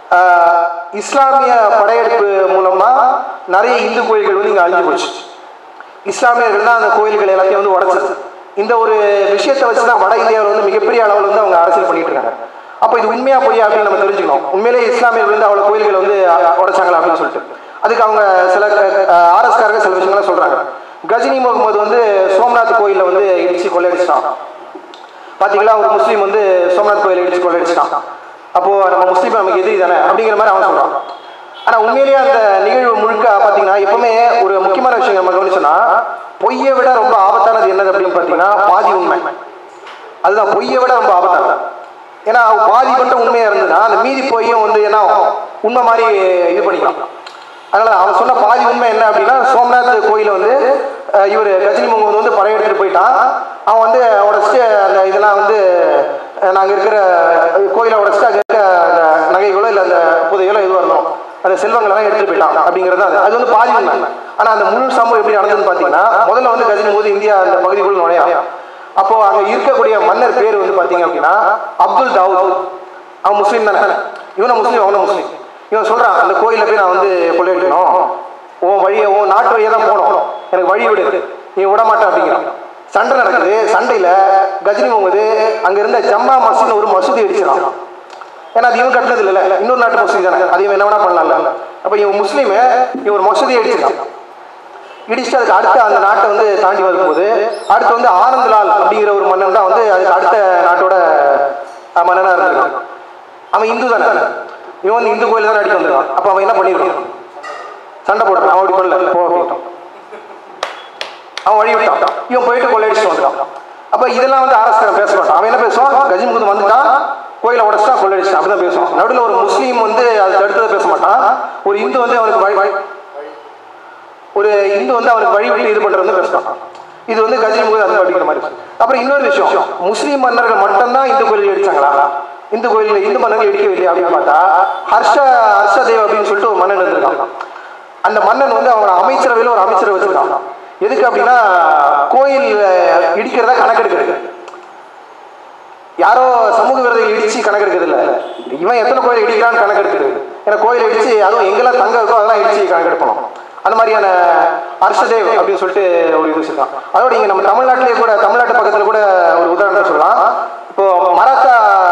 ஆஹ், இஸ்லாமிய படையெடுப்பு மூலமா நிறைய இந்து கோயில்கள் வந்து இங்க அழிஞ்சு போச்சு இஸ்லாமியர்கள் தான் அந்த கோயில்கள் எல்லாத்தையும் வந்து உடைச்சது இந்த ஒரு விஷயத்தை வச்சு தான் வட இந்தியாவில் வந்து மிகப்பெரிய அளவில் வந்து அவங்க அரசியல் பண்ணிட்டு இருக்காங்க அப்போ இது உண்மையா பொய்யா அப்படின்னு நம்ம தெரிஞ்சுக்கணும் உண்மையிலேயே இஸ்லாமியர்கள் வந்து அவ்வளோ கோயில்களை வந்து அ- உடைச்சாங்களா அப்படின்னு சொல்லிட்டு அதுக்கு அவங்க சில ஆர்எஸ்காரங்க சில விஷயங்கள்லாம் சொல்றாங்க கஜினி முகமது வந்து சோம்நாத் கோயிலில் வந்து இடிச்சு கொள்ளையடிச்சிட்டான் பாத்தீங்களா ஒரு முஸ்லீம் வந்து சோம்நாத் கோயிலை இடிச்சு கொள்ளையடிச்சிட்டான் அப்போ நம்ம முஸ்லீம் நமக்கு எதிரி தானே அப்படிங்கிற மாதிரி அவன் சொல்றான் ஆனா உண்மையிலேயே அந்த நிகழ்வு முழுக்க பாத்தீங்கன்னா எப்பவுமே ஒரு முக்கியமான விஷயம் நம்ம கவனிச்சோம்னா பொய்யை விட ரொம்ப ஆபத்தானது என்னது அப்படின்னு பாத்தீங்கன்னா பாதி உண்மை அதுதான் பொய்யை விட ரொம்ப ஆபத்தானது ஏன்னா அவ பாதி மட்டும் உண்மையா இருந்ததுன்னா அந்த மீதி பொய்யும் வந்து என்ன ஆகும்? உண்மை மாதிரி இது பண்ணிக்கலாம் அதனால அவன் சொன்ன பாதி உண்மை என்ன அப்படின்னா சோம்நாத் கோயில வந்து அஹ், இவர் கஜினி முகமது வந்து படையெடுத்துட்டு போயிட்டான் அவன் வந்து உடச்சிட்டு அந்த இதெல்லாம் வந்து அஹ், நாங்க இருக்கிற கோயிலை உடச்சிட்டு அங்க இருக்க அந்த நகைகளோ இல்லை அந்த புதையலோ எதுவும் வரணும் அந்த செல்வங்களெல்லாம் எடுத்துட்டு போயிட்டான் அப்படிங்கிறது தான் அது. அது வந்து பாதி உண்மை ஆனா அந்த முழு சம்பவம் எப்படி நடந்ததுன்னு பாத்தீங்கன்னா முதல்ல வந்து கஜினி முகமது இந்தியா அந்த பகுதிக்குள்ள நுழையா அப்போ அங்க இருக்கக்கூடிய மன்னர் பேர் வந்து பாத்தீங்க அப்படின்னா அப்துல் தாவூத் அவன் முஸ்லீம் தானே இவனும் முஸ்லீம் அவனும் முஸ்லீம் இவன் சொல்றான் அந்த கோயில போய் நான் வந்து கொள்ளையடிக்கணும் உன் வழியை உன் நாட்டு வழியை தான் போகணும் எனக்கு வழி விடு நீ விட மாட்டேன் அப்படிங்கிறான் சண்டை நடக்குது சண்டையில கஜினி முகமது அங்க இருந்த ஜம்மா மசூத் ஒரு மசூதி அடிச்சிடான் ஏன்னா அது இவன் கட்டினது இல்ல இன்னொரு நாட்டு மசூதி தானே அது இவன் என்ன வேணா பண்ணலாம்ல அப்ப இவன் முஸ்லீம் இவன் ஒரு மசூதி அடிச்சிருக்கான் இடிச்சுட்டு அதுக்கு அடுத்த அந்த நாட்டை வந்து தாண்டி வரும்போது அடுத்து வந்து ஆனந்த்லால் அப்படிங்கிற ஒரு மன்னன் தான் வந்து அதுக்கு அடுத்த நாட்டோட அஹ், மன்னனா இருந்திருக்கான் அவன் இந்து தானே இவன் வந்து இந்து கோயில் தான் அடிக்க வந்திருக்கான் அப்ப அவன் என்ன பண்ணிருக்கான் சண்டை போட்டான் அவன் அப்படி பண்ணல போ அப்படின்ட்டான் அவன் வழி விட்டான் இவன் போயிட்டு கொள்ளையடிச்சு வந்துட்டான் அப்ப இதெல்லாம் வந்து அரசு பேச மாட்டான் அவன் என்ன பேசுவான் கஜிமுகுது வந்துட்டான் கோயிலை உடச்சுட்டான் கொள்ளையடிச்சான் அப்படிதான் பேசுவான் நடுவில் ஒரு முஸ்லீம் வந்து அதை தடுத்ததை பேச மாட்டான் ஒரு இந்து வந்து அவனுக்கு வழி வழி ஒரு இந்து வந்து அவனுக்கு வழி விட்டு இது பண்றது வந்து பேசுறான் இது வந்து கஜினி முகது அது அப்படிங்கிற மாதிரி இருக்கு. அப்புறம் இன்னொரு விஷயம் முஸ்லீம் மன்னர்கள் மட்டும்தான் இந்து கோயில் அடிச்சாங்களா இந்து கோயில் இந்து மன்னர்கள் இடிக்கவில்லை அப்படின்னு பார்த்தா ஹர்ஷ ஹர்ஷதேவ் அப்படின்னு சொல்லிட்டு ஒரு மன்னன் இருந்திருக்கான் அந்த மன்னன் வந்து அவங்க அமைச்சரவையில் ஒரு அமைச்சரை வச்சிருக்கான் எதுக்கு அப்படின்னா கோயில் அஹ், இடிக்கிறதா கணக்கெடுக்கிறது யாரோ சமூக விரதைகள் இடிச்சு கணக்கெடுக்கிறது இல்ல இவன் எத்தனை கோயில் இடிக்கிறான்னு கணக்கெடுக்கிறது ஏன்னா கோயில் இடிச்சு அதுவும் எங்கெல்லாம் தங்க இருக்கோ அதெல்லாம் இடிச்சு கணக்கெடுப்பணும் அந்த மாதிரியான அர்ஷதேவ் அப்படின்னு சொல்லிட்டு ஒரு இது வச்சிருக்கான் அதோட இங்க நம்ம தமிழ்நாட்டிலேயே கூட தமிழ்நாட்டு பக்கத்துல கூட ஒரு உதாரணம் சொல்லலாம் இப்போ மராத்தா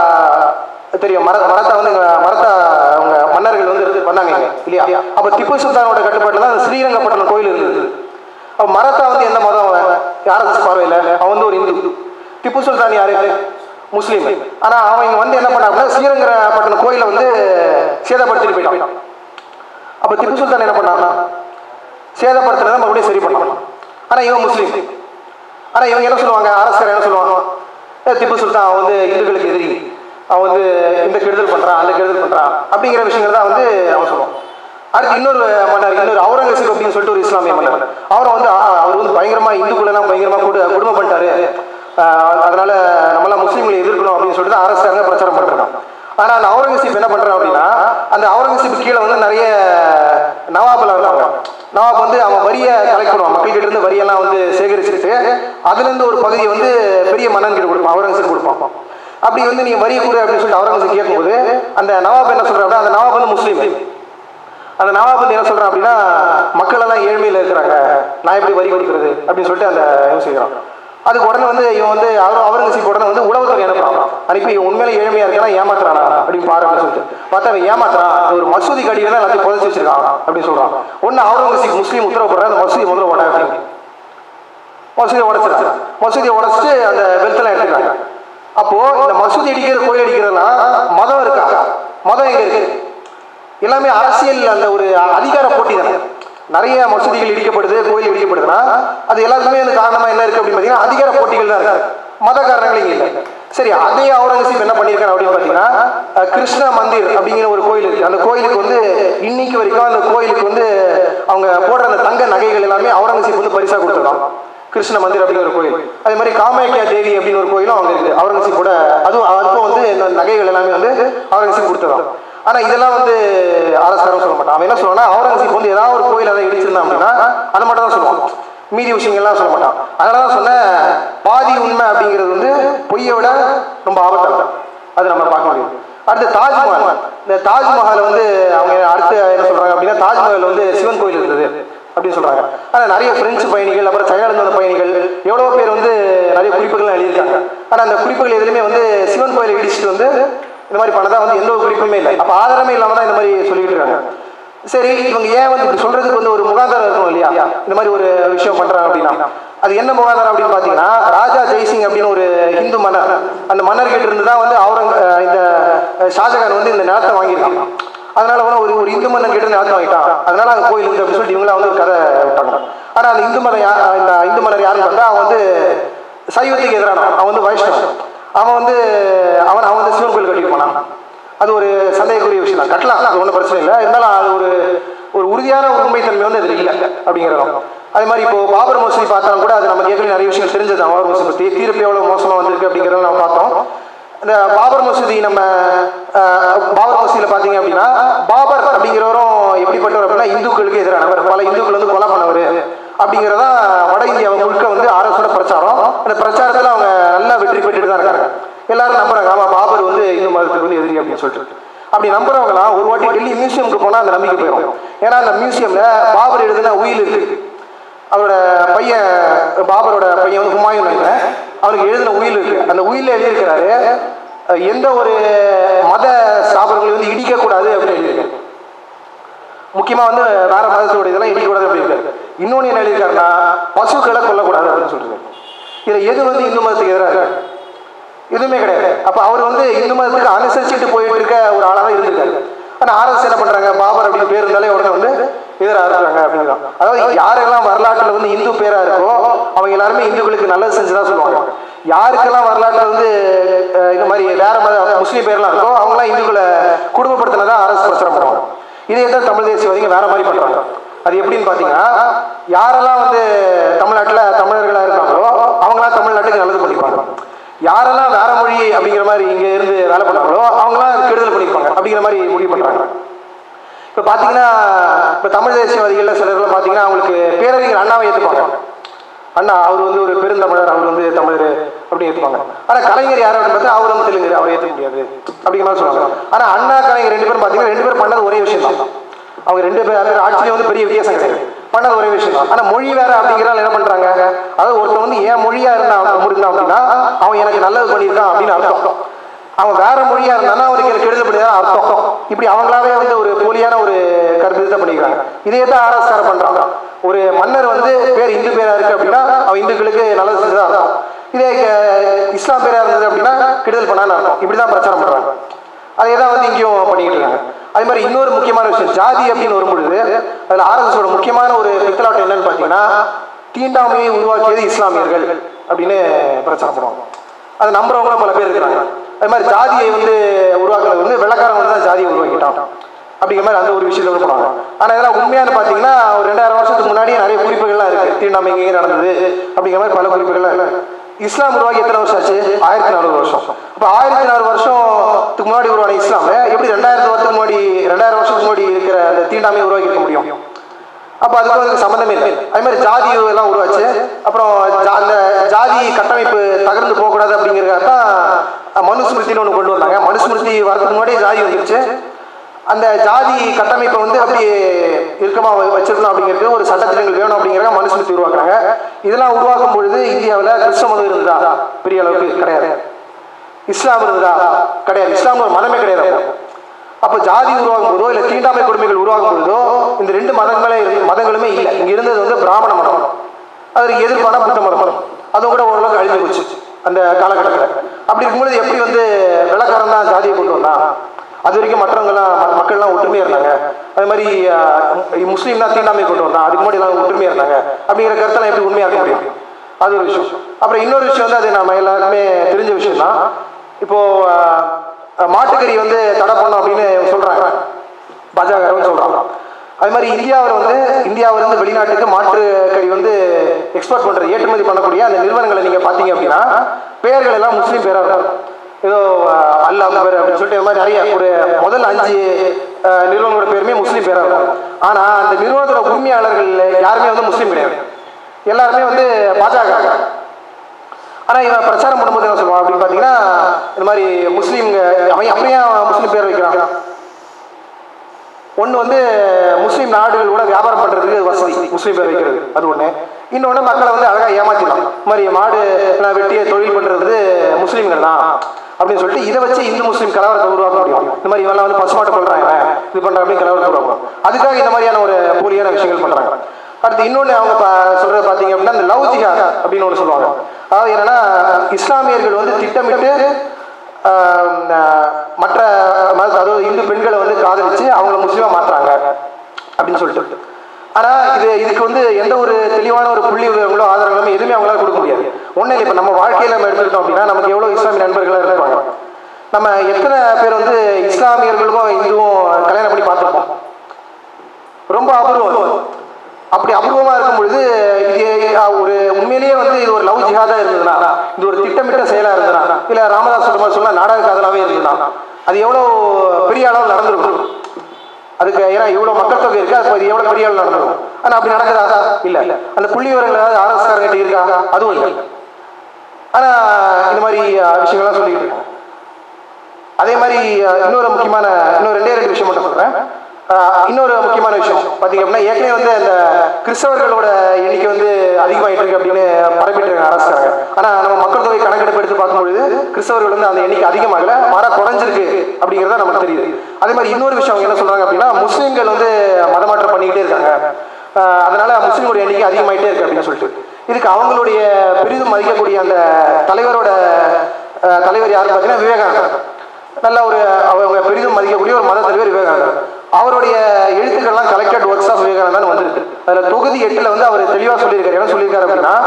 தெரியும் மர மராத்தா வந்து இங்க மராத்தா அவங்க மன்னர்கள் வந்து இருந்து பண்ணாங்க இங்க, இல்லையா அப்ப திப்பு சுல்தானோட கட்டுப்பாட்டுல தான் ஸ்ரீரங்கப்பட்டினம் கோயில் இருந்தது அப்ப மராத்தா வந்து எந்த மதம் அவன் ஆர்எஸ்எஸ் பார்வையில அவன் வந்து ஒரு இந்து திப்பு சுல்தான் யாரு முஸ்லீம் ஆனா அவன் இங்க வந்து என்ன பண்ணாங்கன்னா ஸ்ரீரங்கப்பட்டினம் கோயிலை வந்து சேதப்படுத்திட்டு போயிட்டான் அப்ப திப்பு சுல்தான் என்ன பண்ணான் சேதப்படுத்தினதை மறுபடியும் சரி பண்ணான் ஆனா இவன் முஸ்லீம் ஆனா இவங்க என்ன சொல்லுவாங்க அரசர் என்ன சொல்லுவாங்க "ஏ, திப்பு சுல்தான் அவன் வந்து இந்துக்களுக்கு எதிரி அவன் வந்து இந்த கெடுதல் பண்றான் அந்த கெடுதல் பண்றான் அப்படிங்கிற விஷயங்கள் தான் வந்து அவன் சொல்லுவான் அடுத்து இன்னொரு மன்னர் இன்னொரு அவுரங்கசீப் அப்படின்னு சொல்லிட்டு ஒரு இஸ்லாமிய மன்னர் அவரை வந்து ஆ, அவர் வந்து பயங்கரமா இந்துக்கள் எல்லாம் பயங்கரமா கூட குடும்ப பண்ணிட்டாரு ஆஹ், அதனால நம்மளாம் முஸ்லீம்களை எதிர்க்கணும் அப்படின்னு சொல்லிட்டு தான் அரசாங்க பிரச்சாரம் பண்றாங்க ஆனா அந்த அவுரங்கசீப் என்ன பண்றான் அப்படின்னா அந்த அவுரங்கசீப் கீழே வந்து நிறைய நவாபெல்லாம் இருப்பாங்க நவாப் வந்து அவன் வரியை கலெக்ட் பண்ணுவான் மக்கள்கிட்ட இருந்து வரியெல்லாம் வந்து சேகரிச்சுட்டு அதுல இருந்து ஒரு பகுதியை வந்து பெரிய மன்னன் கிட்ட கொடுப்பான் அவுரங்கசீப் கொடுப்பான் அப்படி வந்து நீங்க வரி கொடு அப்படின்னு சொல்லிட்டு அவுரங்கசீப் கேட்கும்போது அந்த நவாப் என்ன சொல்றாரு அந்த நவாப் வந்து முஸ்லீம் அந்த நவாப் வந்து என்ன சொல்றான் அப்படின்னா மக்கள் எல்லாம் ஏழ்மையில இருக்கிறாங்க நான் எப்படி வரி கொடுக்கறது அப்படின்னு சொல்லிட்டு அந்த யோசிக்கிறான் அதுக்கு உடனே வந்து இவன் வந்து அவர் அவுரங்கசீப் உடனே வந்து உளவுத்துறை அனுப்புறான் அனுப்பி இவன் உண்மையில ஏழ்மையா இருக்கானா ஏமாத்துறானா அப்படின்னு பாரு அப்படின்னு சொல்லிட்டு பார்த்தா அவன் ஏமாத்துறான் ஒரு மசூதி கடியில தான் எல்லாத்தையும் புதைச்சி வச்சிருக்கான் அப்படின்னு சொல்றான் ஒன்னு அவுரங்கசீப் முஸ்லீம் உத்தரவு போடுறான் அந்த மசூதி முதல்ல உடனே அப்படின்னு மசூதியை உடைச்சிருச்சு மசூதியை உடைச்சிட்டு அந்த வெல்த்தெல்லாம் எடுத்துக்கிறாங்க அப்போ இந்த மசூதி அடிக்கிற கோயில் அடிக்கிறதுலாம் மதம் இருக்கா மதம் எங்க இருக்கு எல்லாமே அரசியல் அந்த ஒரு அதிகார போட்டி தானே நிறைய மசூதிகள் இடிக்கப்படுது கோயில் இடிக்கப்படுதுன்னா அது எல்லாத்துக்குமே வந்து காரணமா என்ன இருக்கு அப்படின்னு பார்த்தீங்கன்னா அதிகார போட்டிகள் தான் இருக்கு மத காரணங்கள் இங்க இல்லை சரி அதே அவுரங்கசீப் என்ன பண்ணியிருக்காரு அப்படின்னு பார்த்தீங்கன்னா அஹ், கிருஷ்ண மந்திர் அப்படிங்கிற ஒரு கோயில் இருக்கு அந்த கோயிலுக்கு வந்து இன்னைக்கு வரைக்கும் அந்த கோயிலுக்கு வந்து அவங்க போடுற அந்த தங்க நகைகள் எல்லாமே அவுரங்கசீப் வந்து பரிசா கொடுத்துருக்காங்க கிருஷ்ண மந்திர் அப்படிங்கிற ஒரு கோயில் அதே மாதிரி காமாக்கியா தேவி அப்படின்னு ஒரு கோயிலும் அவங்க இருக்கு அவுரங்கசீப்போட அதுவும் அதுக்கும் வந்து இந்த நகைகள் எல்லாமே வந்து அவுரங்கசீப் கொடுத்துருவாங்க ஆனா இதெல்லாம் வந்து அரசாரம் சொல்ல மாட்டான் அவன் என்ன சொல்லுவான்னா அவுரங்கசீப் வந்து ஏதாவது ஒரு கோயில் அதை இடிச்சிருந்தான் அப்படின்னா அதை மட்டும் தான் சொல்லுவான் மீதி விஷயங்கள்லாம் சொல்ல மாட்டான் அதனால தான் சொன்னேன் பாதி உண்மை அப்படிங்கிறது வந்து பொய்யை விட ரொம்ப ஆபத்தானது அது நம்ம பார்க்க முடியும் அடுத்து தாஜ்மஹால் இந்த தாஜ்மஹால் வந்து அவங்க அடுத்து என்ன சொல்றாங்க அப்படின்னா தாஜ்மஹால் வந்து சிவன் கோயில் இருந்தது அப்படின்னு சொல்றாங்க ஆனால் நிறைய பிரெஞ்சு பயணிகள் அப்புறம் சைனாலேருந்து வந்த பயணிகள் எவ்வளோ பேர் வந்து நிறைய குறிப்புகள் எழுதியிருக்காங்க ஆனால் அந்த குறிப்புகள் எதுலையுமே வந்து சிவன் கோயிலை இடிச்சுட்டு வந்து இந்த மாதிரி பண்ணதா வந்து எந்த ஒரு குறிப்புமே இல்லை அப்போ ஆதாரமே இல்லாமல் தான் இந்த மாதிரி சொல்லிட்டு இருக்காங்க சரி இவங்க ஏன் வந்து இப்படி சொல்றதுக்கு வந்து ஒரு முகாதாரம் இருக்கணும் இல்லையா இந்த மாதிரி ஒரு விஷயம் பண்றாங்க அப்படின்னா அது என்ன முகாதாரம் அப்படின்னு பார்த்தீங்கன்னா ராஜா ஜெய்சிங் அப்படின்னு ஒரு இந்து மன்னர் அந்த மன்னர் கிட்ட இருந்து தான் வந்து அவுரங்க அஹ் இந்த அஹ் ஷாஜகான் வந்து இந்த நிலத்தை வாங்கியிருக்காங்க அதனால வந்து ஒரு ஒரு இந்து மன்னன் கிட்ட நிலத்தை வாங்கிட்டான் அதனால அங்கே கோயில் இருந்து அப்படின்னு சொல்லிட்டு இவங்களா வந்து ஒரு கதை விட்டாங்க ஆனால் அந்த இந்து மன்னர் யா- இந்த இந்து மன்னர் யாருன்னு பார்த்தா அவன் வந்து சைவத்துக்கு எதிரான அவன் வந்து வைஷ்ணவன் அவன் வந்து அவன் அவன் வந்து சிவன் கோயில் கட்டிட்டு போனான் அது ஒரு சந்தேகக்குரிய விஷயம் தான் கட்டலாம் அது ஒன்றும் பிரச்சனை இல்லை இருந்தாலும் அது ஒரு ஒரு உறுதியான ஒரு உண்மைத்தன்மை வந்து அதில் இல்லை அப்படிங்கிறதும் அதே மாதிரி இப்போ பாபர் மசூதி பார்த்தாலும் கூட அது நமக்கு ஏற்கனவே நிறைய விஷயம் தெரிஞ்சது தான் பாபர் மசூதி பற்றி தீர்ப்பு எவ்வளோ மோசமாக வந்திருக்கு அப்படிங்கிறத நம்ம பார்த்தோம் இந்த பாபர் மசூதி நம்ம அஹ், பாபர் மசூதியில் பார்த்தீங்க அப்படின்னா பாபர் அப்படிங்கிறவரும் எப்படிப்பட்டவர் அப்படின்னா இந்துக்களுக்கு எதிரானவர் பல இந்துக்கள் வந்து கொலை பண்ணவர் அப்படிங்கிறதா வட இந்தியா முழுக்க வந்து ஆர்எஸோட பிரச்சாரம் அந்த பிரச்சாரத்தில் அவங்க நல்லா வெற்றி பெற்றுட்டு தான் இருக்காங்க எல்லாரும் நம்புறாங்க ஆமா பாபர் வந்து இந்து மதத்துக்கு வந்து எதிரி அப்படின்னு சொல்லிட்டு அப்படி நம்புறவங்களாம் ஒரு வாட்டி டெல்லி மியூசியமுக்கு போனால் அந்த நம்பிக்கை போயிடும் ஏன்னா அந்த மியூசியம்ல பாபர் எழுதின உயில் இருக்கு அவரோட பையன் பாபரோட பையன் வந்து ஹுமாயூன் நினைக்கிறேன் அவருக்கு எழுதின உயில் இருக்கு அந்த உயில எழுதியிருக்கிறாரு அஹ், எந்த ஒரு மத ஸ்தாபனங்களை வந்து இடிக்கக்கூடாது அப்படின்னு எழுதியிருக்காரு முக்கியமா வந்து வேற மதத்தோட இதெல்லாம் இடிக்கக்கூடாது அப்படின்னு இருக்காரு இன்னொன்று என்ன எழுதியிருக்காருன்னா பசுக்களை கொல்லக்கூடாது அப்படின்னு சொல்றாரு இதுல எது வந்து இந்து மதத்துக்கு எதிராக இருக்கு எதுவுமே கிடையாது அப்ப அவர் வந்து இந்து மதத்துக்கு அனுசரிச்சுட்டு போயிட்டு இருக்க ஒரு ஆளா தான் இருந்திருக்காரு ஆனா ஆர்எஸ் என்ன பண்றாங்க பாபர் அப்படின்னு பேர் இருந்தாலே உடனே வந்து எதிராக இருக்காங்க அப்படிங்கிறான் அதாவது யாரெல்லாம் வரலாற்றுல வந்து இந்து பேரா இருக்கோ அவங்க எல்லாருமே இந்துக்களுக்கு நல்லது செஞ்சுதான் சொல்லுவாங்க யாருக்கெல்லாம் வரலாற்றுல வந்து அஹ், இந்த மாதிரி வேற மத முஸ்லீம் பேர்லாம் இருக்கோ அவங்களாம் இந்துக்களை குடும்பப்படுத்தினதான் அரசு பிரச்சாரம் பண்ணுவாங்க இதே தான் தமிழ் தேசியவாதிங்க வேற மாதிரி பண்றாங்க அது எப்படின்னு பாத்தீங்கன்னா யாரெல்லாம் வந்து தமிழ்நாட்டுல தமிழர்களா இருக்காங்களோ அவங்களாம் தமிழ்நாட்டுக்கு நல்லது பண்ணிப்பாங்க யாரெல்லாம் வேற மொழி அப்படிங்கிற மாதிரி இங்க இருந்து வேலை பண்ணாங்களோ அவங்களாம் கெடுதல் பண்ணிப்பாங்க அப்படிங்கிற மாதிரி முடிவு பண்றாங்க இப்ப பாத்தீங்கன்னா இப்ப தமிழ் தேசியவாதிகள்ல சிலர்லாம் பாத்தீங்கன்னா அவங்களுக்கு பேரறிஞர் அண்ணாவை ஏத்துப்பாங்க அண்ணா அவர் வந்து ஒரு பெருந்தமிழர் அவர் வந்து தமிழர் அப்படி ஏத்துப்பாங்க ஆனா கலைஞர் யார் அப்படின்னு பார்த்தா அவர் வந்து தெலுங்கு அவர் ஏத்துக்க முடியாது அப்படிங்கிற மாதிரி சொல்லுவாங்க ஆனா அண்ணா கலைஞர் ரெண்டு பேரும் பாத்தீங்கன்னா ரெண்டு பேரும் பண்ணது ஒரே விஷயம் தான் அவங்க ரெண்டு பேர் ஆட்சியிலே வந்து பெரிய வித்தியாசம் கிடையாது பண்ணது ஒரே விஷயம் தான் ஆனா மொழி வேற அப்படிங்கிறனால என்ன பண்றாங்க அதாவது ஒருத்தன் வந்து என் மொழியா இருந்தா முடிந்தான் அப்படின்னா அவன் எனக்கு நல்லது பண்ணியிருக்கான் அப்படின்னு அர்த்தம் அவன் வேற மொழியா இருந்தானா அவனுக்கு எனக்கு கெடுதல் பண்ணிதான் அர்த்தம் இப்படி அவங்களாவே வந்து ஒரு போலியான ஒரு கருத்து பண்ணிக்கிறாங்க இதே தான் ஆர்எஸ்கார பண்றாங்க ஒரு மன்னர் வந்து பேர் இந்து பேரா இருக்கு அப்படின்னா அவன் இந்துக்களுக்கு நல்லது செஞ்சதா அர்த்தம் இதே அஹ், இஸ்லாம் பேரா இருந்தது அப்படின்னா கெடுதல் பண்ணான்னு அர்த்தம் இப்படிதான் பிரச்சாரம் பண்றாங்க அதே தான் வந்து இங்கேயும் பண்ணிக்கிட்டு இருக்காங்க அதே மாதிரி இன்னொரு முக்கியமான விஷயம் ஜாதி அப்படின்னு வரும்பொழுது அதுல ஆர்எஸ்எஸோட முக்கியமான ஒரு பித்தலாட்டம் என்னன்னு பார்த்தீங்கன்னா தீண்டாமையை உருவாக்கியது இஸ்லாமியர்கள் அப்படின்னு பிரச்சாரம் பண்ணுவாங்க அது நம்புறவங்களும் பல பேர் இருக்கிறாங்க அது மாதிரி ஜாதியை வந்து உருவாக்குறது வந்து வெள்ளக்காரன் வந்து தான் ஜாதியை உருவாக்கிட்டான் அப்படிங்கிற மாதிரி அந்த ஒரு விஷயத்தை வந்து பண்ணுவாங்க ஆனா இதெல்லாம் உண்மையான பார்த்தீங்கன்னா ஒரு ரெண்டாயிரம் வருஷத்துக்கு முன்னாடியே நிறைய குறிப்புகள்லாம் இருக்கு தீண்டாமை எங்கே நடந்தது அப்படிங்கிற மாதிரி பல குறிப்புகள்லாம் இருக்கு இஸ்லாம் உருவாக்கி எத்தனை வருஷம் ஆச்சு ஆயிரத்தி நானூறு வருஷம் அப்போ ஆயிரத்தி நானூறு வருஷத்துக்கு முன்னாடி உருவான இஸ்லாம் எப்படி ரெண்டாயிரத்து வருஷத்துக்கு முன்னாடி ரெண்டாயிரம் வருஷத்துக்கு முன்னாடி இருக்கிற அந்த தீண்டாமையை உருவாக்கி இருக்க முடியும் அப்போ அதுக்கு அதுக்கு சம்மந்தமே இல்லை அதே மாதிரி ஜாதி எல்லாம் உருவாச்சு அப்புறம் ஜா- அந்த ஜாதி கட்டமைப்பு தகர்ந்து போகக்கூடாது அப்படிங்கிறதுக்காக தான் மனுஸ்மிருதின்னு ஒன்று கொண்டு வந்தாங்க மனுஸ்மிருதி வரதுக்கு முன்னாடியே ஜாதி வந்துருச்சு அந்த ஜாதி கட்டமைப்பை வந்து அப்படியே இறுக்கமா வ- வச்சிருக்கணும் அப்படிங்கிறது ஒரு சட்டத்திட்டங்கள் வேணும் அப்படிங்கிறத மனுஸ்மிருதி உருவாக்குறாங்க இதெல்லாம் உருவாக்கும் பொழுது இந்தியாவில் கிறிஸ்தவ மதம் இருந்ததா பெரிய அளவுக்கு கிடையாது இஸ்லாம் இருந்ததா கிடையாது இஸ்லாம் ஒரு மதமே கிடையாது அப்போ. அப்போ ஜாதி உருவாகும் போதோ இல்லை தீண்டாமை கொடுமைகள் உருவாகும் பொழுதோ இந்த ரெண்டு மதங்களே இரு- மதங்களுமே இல்லை இங்க இருந்தது வந்து பிராமண மதம் அதற்கு எதிர்ப்பான புத்த மதம் அதுவும் கூட ஓரளவுக்கு அழிஞ்சு போச்சு அந்த காலகட்டத்தில் அப்படி இருக்கும்பொழுது எப்படி வந்து வெள்ளக்காரன் தான் ஜாதியை கொண்டு வந்தான் அது வரைக்கும் மற்றவங்கலாம் ம- மக்கள்லாம் ஒற்றுமையா இருந்தாங்க அது மாதிரி அஹ், முஸ்லீம் தான் தீண்டாமை கொண்டு வந்தான் அதுக்கு முன்னாடி எல்லாம் ஒற்றுமையா இருந்தாங்க அப்படிங்கிற கருத்தெல்லாம் எப்படி உண்மையா இருக்க முடியும் அது ஒரு விஷயம் அப்புறம் இன்னொரு விஷயம் வந்து அது நம்ம எல்லாருமே தெரிஞ்ச விஷயம் தான் இப்போ அஹ், அஹ், மாட்டுக்கறி வந்து தடை பண்ணோம் அப்படின்னு சொல்றாங்க பாஜக சொல்றாங்க அது மாதிரி இந்தியாவில் வந்து இந்தியாவிலிருந்து வெளிநாட்டுக்கு மாற்று கறி வந்து எக்ஸ்போர்ட் பண்ற ஏற்றுமதி பண்ணக்கூடிய அந்த நிறுவனங்களை நீங்க பாத்தீங்க அப்படின்னா பெயர்கள் எல்லாம் முஸ்லீம் பேரா இருக்கும் ஏதோ அஹ், அல் அக்பர் அப்படின்னு சொல்லிட்டு இந்த மாதிரி நிறைய ஒரு முதல் அஞ்சு அஹ், நிறுவனங்களோட பேருமே முஸ்லீம் பேரா இருக்கும் ஆனா அந்த நிறுவனத்தோட உரிமையாளர்கள் யாருமே வந்து முஸ்லீம் கிடையாது எல்லாருமே வந்து பாஜக ஆனா இவன் பிரச்சாரம் பண்ணும்போது என்ன சொல்லுவான் அப்படின்னு பாத்தீங்கன்னா இந்த மாதிரி முஸ்லீம்ங்க அவன் அப்படியே முஸ்லீம் பேர் வைக்கிறான் ஒன்று வந்து முஸ்லீம் நாடுகளோட வியாபாரம் பண்ணுறதுக்கு வசதி முஸ்லீம் பேர் வைக்கிறது அது ஒன்று இன்னொன்று மக்களை வந்து அழகாக ஏமாத்திடலாம் இந்த மாதிரி மாடு எல்லாம் வெட்டிய தொழில் பண்ணுறது முஸ்லீம்கள் தான் அப்படின்னு சொல்லிட்டு இதை வச்சு இந்து முஸ்லீம் கலவரத்தை உருவாக்க முடியும் இந்த மாதிரி இவெல்லாம் வந்து பசுமாட்டை கொள்றாங்க இது பண்ணுற அப்படின்னு கலவரத்தை உருவாக்கும் அதுக்காக இந்த மாதிரியான ஒரு போலியான விஷயங்கள் பண்ணுறாங்க அடுத்து இன்னொன்று அவங்க பா- சொல்றது பார்த்தீங்க அப்படின்னா இந்த லவ் ஜிஹாத் அப்படின்னு ஒன்று சொல்லுவாங்க அதாவது என்னன்னா இஸ்லாமியர்கள் வந்து திட்டமிட்டு ஆஹ் ஆஹ் மற்ற மத அதாவது இந்து பெண்களை வந்து காதலிச்சு அவங்கள முஸ்லீமா மாத்துறாங்க அப்படின்னு சொல்லிட்டு ஆனா இது இதுக்கு வந்து எந்த ஒரு தெளிவான ஒரு புள்ளி விவரங்களோ ஆதாரங்களோ எதுவுமே அவங்களால கொடுக்க முடியாது ஒன்றும் இல்லை இப்போ நம்ம வாழ்க்கையில நம்ம எடுத்துக்கிட்டோம் அப்படின்னா நமக்கு எவ்வளோ இஸ்லாமிய நண்பர்களாக இருப்பாங்க நம்ம எத்தனை பேர் வந்து இஸ்லாமியர்களுக்கும் இந்துவும் கல்யாணம் பண்ணி பார்த்துருப்போம் ரொம்ப அபூர்வம் அப்படி அபூர்வமா இருக்கும் பொழுது இது அஹ், ஒரு உண்மையிலேயே வந்து இது ஒரு லவ் ஜிஹாதா இருந்ததுன்னா இது ஒரு திட்டமிட்ட செயலா இருந்ததுன்னா இல்ல ராமதாஸ் சொல்ற மாதிரி சொன்னா நாடக காதலாவே இருந்ததுன்னா அது எவ்வளவு பெரிய அளவில் நடந்திருக்கும் அதுக்கு ஏன்னா இவ்வளவு மக்கள் தொகை இருக்கு அப்ப இது எவ்வளவு பெரிய அளவில் நடந்திருக்கும் ஆனா அப்படி நடக்குதா இல்ல அந்த புள்ளி விவரங்கள் ஏதாவது ஆர்எஸ் கிட்ட இருக்கா அதுவும் இல்லை ஆனா இந்த மாதிரி அஹ், விஷயங்கள்லாம் சொல்லிட்டு இருக்காங்க அதே மாதிரி அஹ், இன்னொரு முக்கியமான இன்னொரு ரெண்டே ரெண்டு விஷயம் மட்டும் சொல்றேன் அஹ், இன்னொரு முக்கியமான விஷயம் பாத்தீங்க அப்படின்னா ஏற்கனவே வந்து அந்த கிறிஸ்தவர்களோட எண்ணிக்கை வந்து அதிகமாயிட்டு இருக்கு அப்படின்னு பரப்பிட்டு இருக்காங்க அரசாங்க ஆனா நம்ம மக்கள் தொகை கணக்கெடுப்பு எடுத்து பார்க்கும்பொழுது கிறிஸ்தவர்கள் வந்து அந்த எண்ணிக்கை அதிகமாகல மாறா குறைஞ்சிருக்கு அப்படிங்கிறத நமக்கு தெரியுது அதே மாதிரி இன்னொரு விஷயம் அவங்க என்ன சொல்றாங்க அப்படின்னா முஸ்லீம்கள் வந்து மதமாற்றம் பண்ணிக்கிட்டே இருக்காங்க அஹ், அதனால முஸ்லீம்களோட எண்ணிக்கை அதிகமாயிட்டே இருக்கு அப்படின்னு சொல்லிட்டு இதுக்கு அவங்களுடைய பெரிதும் மதிக்கக்கூடிய அந்த தலைவரோட அஹ், தலைவர் யாருன்னு பார்த்தீங்கன்னா விவேகானந்தர் நல்ல ஒரு அவங்க பெரிதும் மதிக்கக்கூடிய ஒரு மத தலைவர் விவேகானந்தர் அவருடைய எழுத்துக்கள்லாம் கலெக்டட் ஒர்க்ஸ் ஆஃப் விவேகானந்தன் வந்திருக்கு அதுல தொகுதி எட்டுல வந்து அவர் தெளிவா சொல்லியிருக்காரு என்ன சொல்லியிருக்காரு அப்படின்னா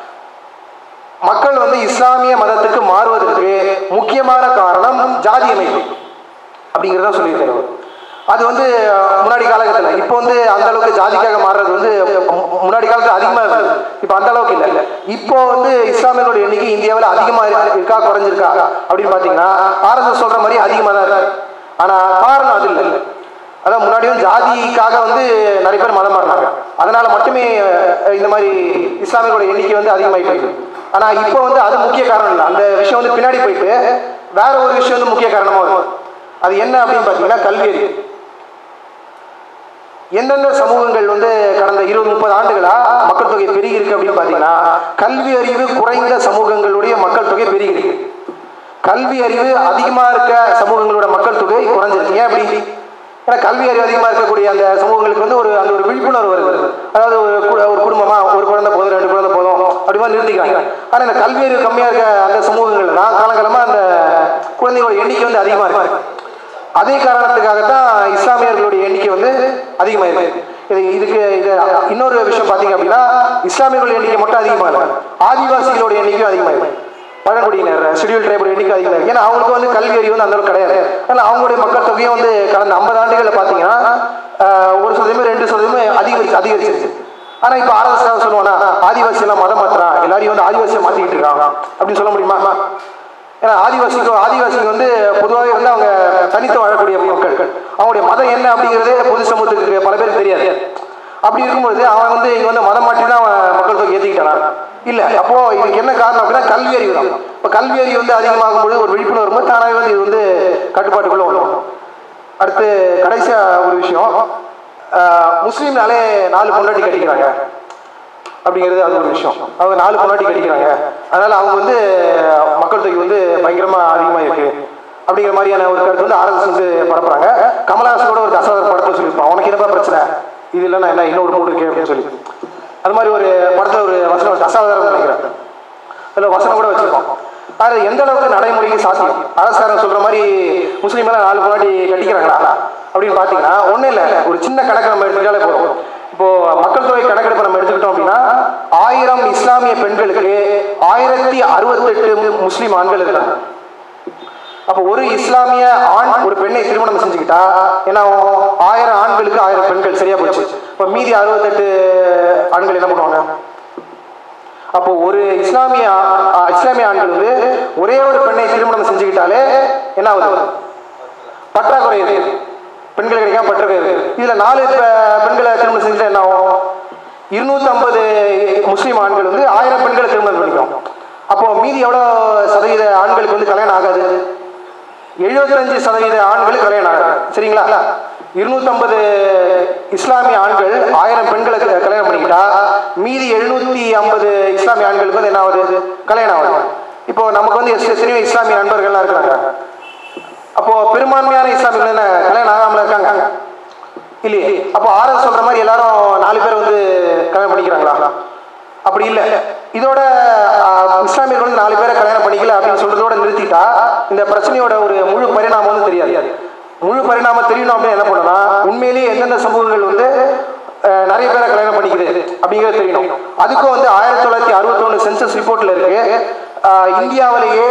மக்கள் வந்து இஸ்லாமிய மதத்துக்கு மாறுவதற்கு முக்கியமான காரணம் ஜாதி அமைப்பு அப்படிங்கிறத சொல்லியிருக்காரு அவர். அது வந்து அஹ், முன்னாடி காலகட்டத்தில் இப்போ வந்து அந்த அளவுக்கு ஜாதிக்காக மாறுறது வந்து மு- முன்னாடி காலத்துல அதிகமா இருக்கு இப்போ அந்த அளவுக்கு இல்லை இப்போ வந்து இஸ்லாமியர்களோட எண்ணிக்கை இந்தியாவில் அதிகமா இருக்கு- இருக்கா குறைஞ்சிருக்கா அப்படின்னு பார்த்தீங்கன்னா ஆர்எஸ்எஸ் சொல்ற மாதிரி அதிகமாக தான் இருக்கு ஆனா காரணம் அது இல்லை அதான் முன்னாடியும் ஜாதிக்காக வந்து நிறைய பேர் மதம் மாறினாங்க அதனால மட்டுமே அஹ், இந்த மாதிரி இஸ்லாமியர்களோட எண்ணிக்கை வந்து அதிகமாயிட்டு இருக்கு ஆனா இப்போ வந்து அது முக்கிய காரணம் இல்லை அந்த விஷயம் வந்து பின்னாடி போயிட்டு வேற ஒரு விஷயம் வந்து முக்கிய காரணமா இருக்கு அது என்ன அப்படின்னு பார்த்தீங்கன்னா கல்வி அறிவு எந்தெந்த சமூகங்கள் வந்து கடந்த இருபது முப்பது ஆண்டுகளா மக்கள் தொகை பெருகி இருக்கு அப்படின்னு பார்த்தீங்கன்னா கல்வி அறிவு குறைந்த சமூகங்களுடைய மக்கள் தொகை பெருகி இருக்கு கல்வி அறிவு அதிகமா இருக்க சமூகங்களோட மக்கள் தொகை குறைஞ்சிருக்கு ஏன் அப்படி ஏன்னா கல்வி அறிவு அதிகமா இருக்கக்கூடிய அந்த சமூகங்களுக்கு வந்து ஒரு அந்த ஒரு விழிப்புணர்வு வருது அதாவது ஒரு கு- ஒரு குடும்பமா ஒரு குழந்தை போதும் ரெண்டு குழந்தை போதும் அப்படி மாதிரி நிறுத்திக்கிறாங்க ஆனா இந்த கல்வி அறிவு கம்மியா இருக்க அந்த சமூகங்கள் தான் காலங்காலமா அந்த குழந்தைகளோட எண்ணிக்கை வந்து அதிகமா இருக்கு அதே காரணத்துக்காகத்தான் இஸ்லாமியர்களுடைய எண்ணிக்கை வந்து அதிகமாக இருக்கு இது இதுக்கு இது இன்னொரு விஷயம் பார்த்தீங்க அப்படின்னா இஸ்லாமியர்களுடைய எண்ணிக்கை மட்டும் அதிகமாக இல்லை ஆதிவாசிகளோட எண்ணிக்கையும் அதிகமாக இருக்கு பழங்குடியினர் ஷெடியூல் ட்ரைபோட எண்ணிக்கை அதிகமாக இருக்கு ஏன்னா அவங்களுக்கு வந்து கல்வி அறிவு வந்து அந்த அளவுக்கு கிடையாது அதனால அவங்களுடைய மக்கள் தொகையும் வந்து கடந்த ஐம்பது ஆண்டுகளில் பார்த்தீங்கன்னா ஆஹ், ஒரு சதவீதம் ரெண்டு சதவீதம் அதிகரிச்சு அதிகரிச்சிருச்சு ஆனா இப்ப ஆர்எஸ் சொல்லுவானா ஆதிவாசி எல்லாம் மதம் மாத்துறான் எல்லாரையும் வந்து ஆதிவாசியை மாத்திக்கிட்டு இருக்காங்க அப்படின்னு சொல்ல முடியுமா ஏன்னா ஆதிவாசிக்கு ஆதிவாசிக்கு வந்து பொதுவாகவே வந்து அவங்க தனித்து வாழக்கூடிய மக்கள் அவங்களுடைய மதம் என்ன அப்படிங்கிறதே பொது சமூகத்துக்கு பல பேருக்கு தெரியாது அப்படி இருக்கும்பொழுது அவன் வந்து இங்க வந்து மதம் மாற்றி தான் அவன் மக்கள் தொகை ஏற்றிக்கிட்டானா இல்ல அப்போ இதுக்கு என்ன காரணம் அப்படின்னா கல்வி அறிவு தான் இப்போ கல்வி அறிவு வந்து அதிகமாகும் பொழுது ஒரு விழிப்புணர்வு வரும்போது தானாகவே வந்து இது வந்து கட்டுப்பாட்டுக்குள்ள வரும் அடுத்து கடைசியா ஒரு விஷயம் ஆஹ், முஸ்லீம்னாலே நாலு பொண்டாட்டி கட்டிக்கிறாங்க அப்படிங்கிறது அது ஒரு விஷயம் அவங்க நாலு பொண்டாட்டி கட்டிக்கிறாங்க அதனால அவங்க வந்து மக்கள் தொகை வந்து பயங்கரமா அதிகமா இருக்கு அப்படிங்கிற மாதிரியான ஒரு கருத்து வந்து ஆர்எஸ் வந்து பரப்புறாங்க கமலஹாசனோட ஒரு தசாவதார படத்தை சொல்லியிருப்பான் உனக்கு என்னப்பா பிரச்சனை இது இல்லைன்னா என்ன இன்னொரு மூடு இருக்கு அப்படின்னு சொல்லி அது மாதிரி ஒரு படத்துல ஒரு வசனம் ஒரு தசாவதாரம் நினைக்கிறேன் அதில் வசனம் கூட வச்சிருப்பான் அது எந்த அளவுக்கு நடைமுறைக்கு சாத்தியம் அரசாங்கம் சொல்ற மாதிரி முஸ்லீம் எல்லாம் நாலு பொண்டாட்டி கட்டிக்கிறாங்களா அப்படின்னு பார்த்தீங்கன்னா ஒன்றும் இல்லை ஒரு சின்ன கணக்கு நம்ம எடுத்துக்கிட்டாலே போதும் இப்போ மக்கள் தொகை கணக்கெடுப்பு நம்ம எடுத்துக்கிட்டோம் அப்படின்னா ஆயிரம் இஸ்லாமிய பெண்களுக்கு ஆயிரத்தி அறுபத்தெட்டு முஸ்லீம் ஆண்கள் இருக்காங்க அப்போ ஒரு இஸ்லாமிய ஆண் ஒரு பெண்ணை திருமணம் செஞ்சுக்கிட்டா ஏன்னா ஆயிரம் ஆண்களுக்கு ஆயிரம் பெண்கள் சரியா போச்சு இப்போ மீதி அறுபத்தெட்டு ஆண்கள் என்ன பண்ணுவாங்க அப்போ ஒரு இஸ்லாமிய ஆ- ஆ- இஸ்லாமிய ஆண்கள் வந்து ஒரே ஒரு பெண்ணை திருமணம் செஞ்சுக்கிட்டாலே என்ன ஆகுது பற்றாக்குறை இருக்கு பெண்கள் கிடைக்காம பற்றாக்குறை இருக்கு இதுல நாலு பெ- பெண்களை திருமணம் செஞ்சுட்டா என்ன ஆகும் இருநூத்தி ஐம்பது முஸ்லீம் ஆண்கள் வந்து ஆயிரம் பெண்களை திருமணம் பண்ணிக்கும் அப்போ மீதி எவ்வளோ சதவீத ஆண்களுக்கு வந்து கல்யாணம் ஆகாது எழுபத்தஞ்சு சதவீத ஆண்கள் கல்யாணம் ஆகாது சரிங்களா இருநூத்தம்பது இஸ்லாமிய ஆண்கள் ஆயிரம் பெண்களை க- கல்யாணம் பண்ணிக்கிட்டா மீதி எழுநூத்தி ஐம்பது இஸ்லாமிய ஆண்களுக்கு வந்து என்ன ஆகுது கல்யாணம் ஆகுது இப்போ நமக்கு வந்து எஸ்- எத்தனையோ இஸ்லாமிய நண்பர்கள்லாம் இருக்கிறாங்க அப்போ பெரும்பான்மையான இஸ்லாமியர்கள் என்ன கல்யாணம் ஆகாமல இருக்காங்க இல்லையே அப்போ ஆர்எஸ் சொல்ற மாதிரி எல்லாரும் நாலு பேர் வந்து கல்யாணம் பண்ணிக்கிறாங்களா அப்படி இல்லை இதோட ஆஹ், இஸ்லாமியர்கள் வந்து நாலு பேரை கல்யாணம் பண்ணிக்கல அப்படின்னு சொல்றதோட நிறுத்திட்டா இந்த பிரச்சனையோட ஒரு முழு பரிணாமம் வந்து தெரியாது முழு பரிணாமம் தெரியணும் அப்படின்னு என்ன பண்ணணும்னா உண்மையிலேயே எந்தெந்த சமூகங்கள் வந்து அஹ், நிறைய பேரை கல்யாணம் பண்ணிக்குது அப்படிங்கிறது தெரியணும் அதுக்கும் வந்து ஆயிரத்தி தொள்ளாயிரத்தி அறுபத்தொன்று சென்சஸ் ரிப்போர்ட்ல இருக்கு ஆஹ், இந்தியாவிலேயே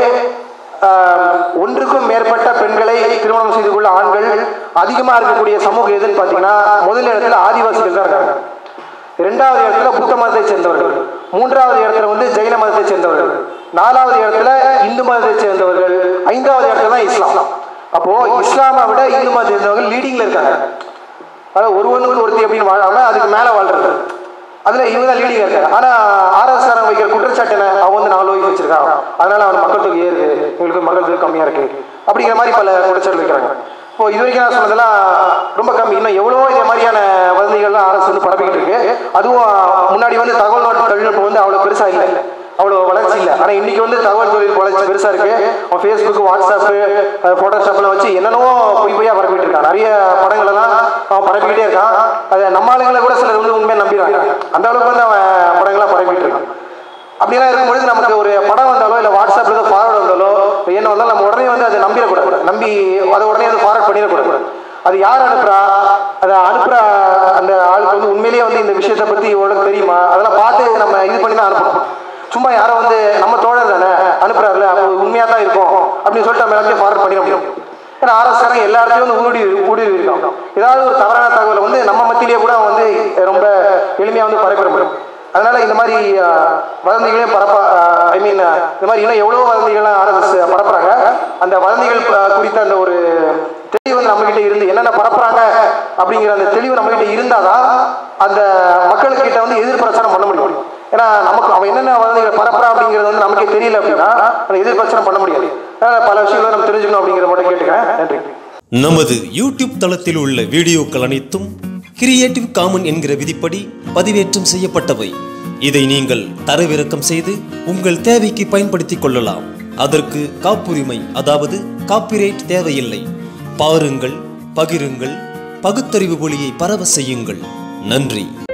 ஆஹ், ஒன்றுக்கும் மேற்பட்ட பெண்களை திருமணம் செய்து கொள்ள ஆண்கள் அதிகமா இருக்கக்கூடிய சமூகம் எதுன்னு பார்த்தீங்கன்னா முதல் இடத்துல ஆதிவாசிகள் தான் இருக்காங்க இரண்டாவது இடத்துல புத்த மதத்தை சேர்ந்தவர்கள் மூன்றாவது இடத்துல வந்து ஜெயின மதத்தை சேர்ந்தவர்கள் நாலாவது இடத்துல இந்து மதத்தை சேர்ந்தவர்கள் ஐந்தாவது இடத்துல தான் இஸ்லாம் அப்போ இஸ்லாமை விட இந்து மதத்தை சேர்ந்தவர்கள் லீடிங்ல இருக்காங்க அதாவது ஒருவனுக்கு ஒருத்தி அப்படின்னு வாழாம அதுக்கு மேல வாழ்றது அதுல இவங்க தான் லீடிங் இருக்காங்க ஆனா ஆர்எஸ் காரங்க வைக்கிற குற்றச்சாட்டு என்ன அவன் வந்து நாலு வயசு வச்சிருக்கான் அதனால அவன் மக்கள் தொகை ஏறுது எங்களுக்கு மக்கள் தொகை கம்மியா இருக்கு அப்படிங்கிற மாதிரி பல குற்றச்சாட்டு வைக்கிறாங்க இப்போ இது வரைக்கும் நான் சொன்னதெல்லாம் ரொம்ப கம்மி இன்னும் எவ்வளவோ இதே மாதிரியான வதந்திகள்லாம் அரசு வந்து பரப்பிக்கிட்டு இருக்கு அதுவும் முன்னாடி வந்து தகவல் நோட்டு தொழில்நுட்பம் வந்து அவ்வளோ பெருசா இல்லை அவ்வளோ வளர்ச்சி இல்லை ஆனால் இன்னைக்கு வந்து தகவல் தொழில் வளர்ச்சி பெருசா இருக்கு அவன் ஃபேஸ்புக் வாட்ஸ்அப்பு ஃபோட்டோஷாப்லாம் வச்சு என்னென்னவோ பொய் பொய்யா பரப்பிட்டு இருக்கான் நிறைய படங்கள் எல்லாம் அவன் பரப்பிக்கிட்டே இருக்கான் அதை நம்ம ஆளுங்களை கூட சிலர் வந்து உண்மையை நம்பிடுறாங்க அந்த அளவுக்கு வந்து அவன் படங்கள்லாம் பரப்பிட்டு இருக்கான் அப்படிலாம் இருக்கும்பொழுது நமக்கு ஒரு படம் வந்தாலோ இல்லை வாட்ஸ்அப்ல ஏதோ ஃபார்வர்ட் வந்தாலோ என்ன வந்தாலும் நம்ம உடனே வந்து அதை நம்பிடக்கூடாது நம்பி அதை உடனே வந்து ஃபார்வர்ட் பண்ணிடக்கூடாது அது யார் அனுப்புறா அதை அனுப்புற அந்த ஆளுக்கு வந்து உண்மையிலேயே வந்து இந்த விஷயத்தை பத்தி உனக்கு தெரியுமா அதெல்லாம் பார்த்து நம்ம இது பண்ணி தான் அனுப்பணும் சும்மா யாரோ வந்து நம்ம தோழர் தானே அனுப்புறாருல அப்போ உண்மையா தான் இருக்கும் அப்படின்னு சொல்லிட்டு நம்ம எல்லாத்தையும் ஃபார்வர்ட் பண்ணிட முடியும் ஏன்னா அரசாங்கம் எல்லா இடத்துலையும் வந்து ஊடுருவி ஊடுருவி இருக்கான் ஏதாவது ஒரு தவறான தகவலை வந்து நம்ம மத்தியிலேயே கூட அவன் வந்து ரொம்ப எளிமையா வந்து பரப்பிட முடியும் அதனால இந்த மாதிரி அஹ், வதந்திகளையும் பரப்ப ஐ மீன் இந்த மாதிரி இன்னும் எவ்வளவோ வதந்திகள்லாம் ஆர்எஸ்எஸ் பரப்புறாங்க அந்த வதந்திகள் அஹ், குறித்த அந்த ஒரு தெளிவு வந்து நம்மகிட்ட இருந்து என்னென்ன பரப்புறாங்க அப்படிங்கிற அந்த தெளிவு நம்மகிட்ட இருந்தாதான் அந்த மக்களுக்கிட்ட வந்து எதிர் பிரச்சாரம் பண்ண முடியும் ஏன்னா நமக்கு அவன் என்னென்ன வதந்திகளை பரப்புறான் அப்படிங்கிறது வந்து நமக்கே தெரியல அப்படின்னா அந்த எதிர் பிரச்சாரம் பண்ண முடியாது அதனால பல விஷயங்களை நம்ம தெரிஞ்சுக்கணும் அப்படிங்கிறத மட்டும் கேட்டுக்கிறேன் நன்றி நமது யூடியூப் தளத்தில் உள்ள வீடியோக்கள் அனைத்தும் கிரியேட்டிவ் காமன் என்கிற விதிப்படி பதிவேற்றம் செய்யப்பட்டவை இதை நீங்கள் தரவிறக்கம் செய்து உங்கள் தேவைக்கு பயன்படுத்திக் கொள்ளலாம் அதற்கு காப்புரிமை அதாவது காப்பிரைட் தேவையில்லை பாருங்கள் பகிருங்கள் பகுத்தறிவு ஒளியை பரவ செய்யுங்கள் நன்றி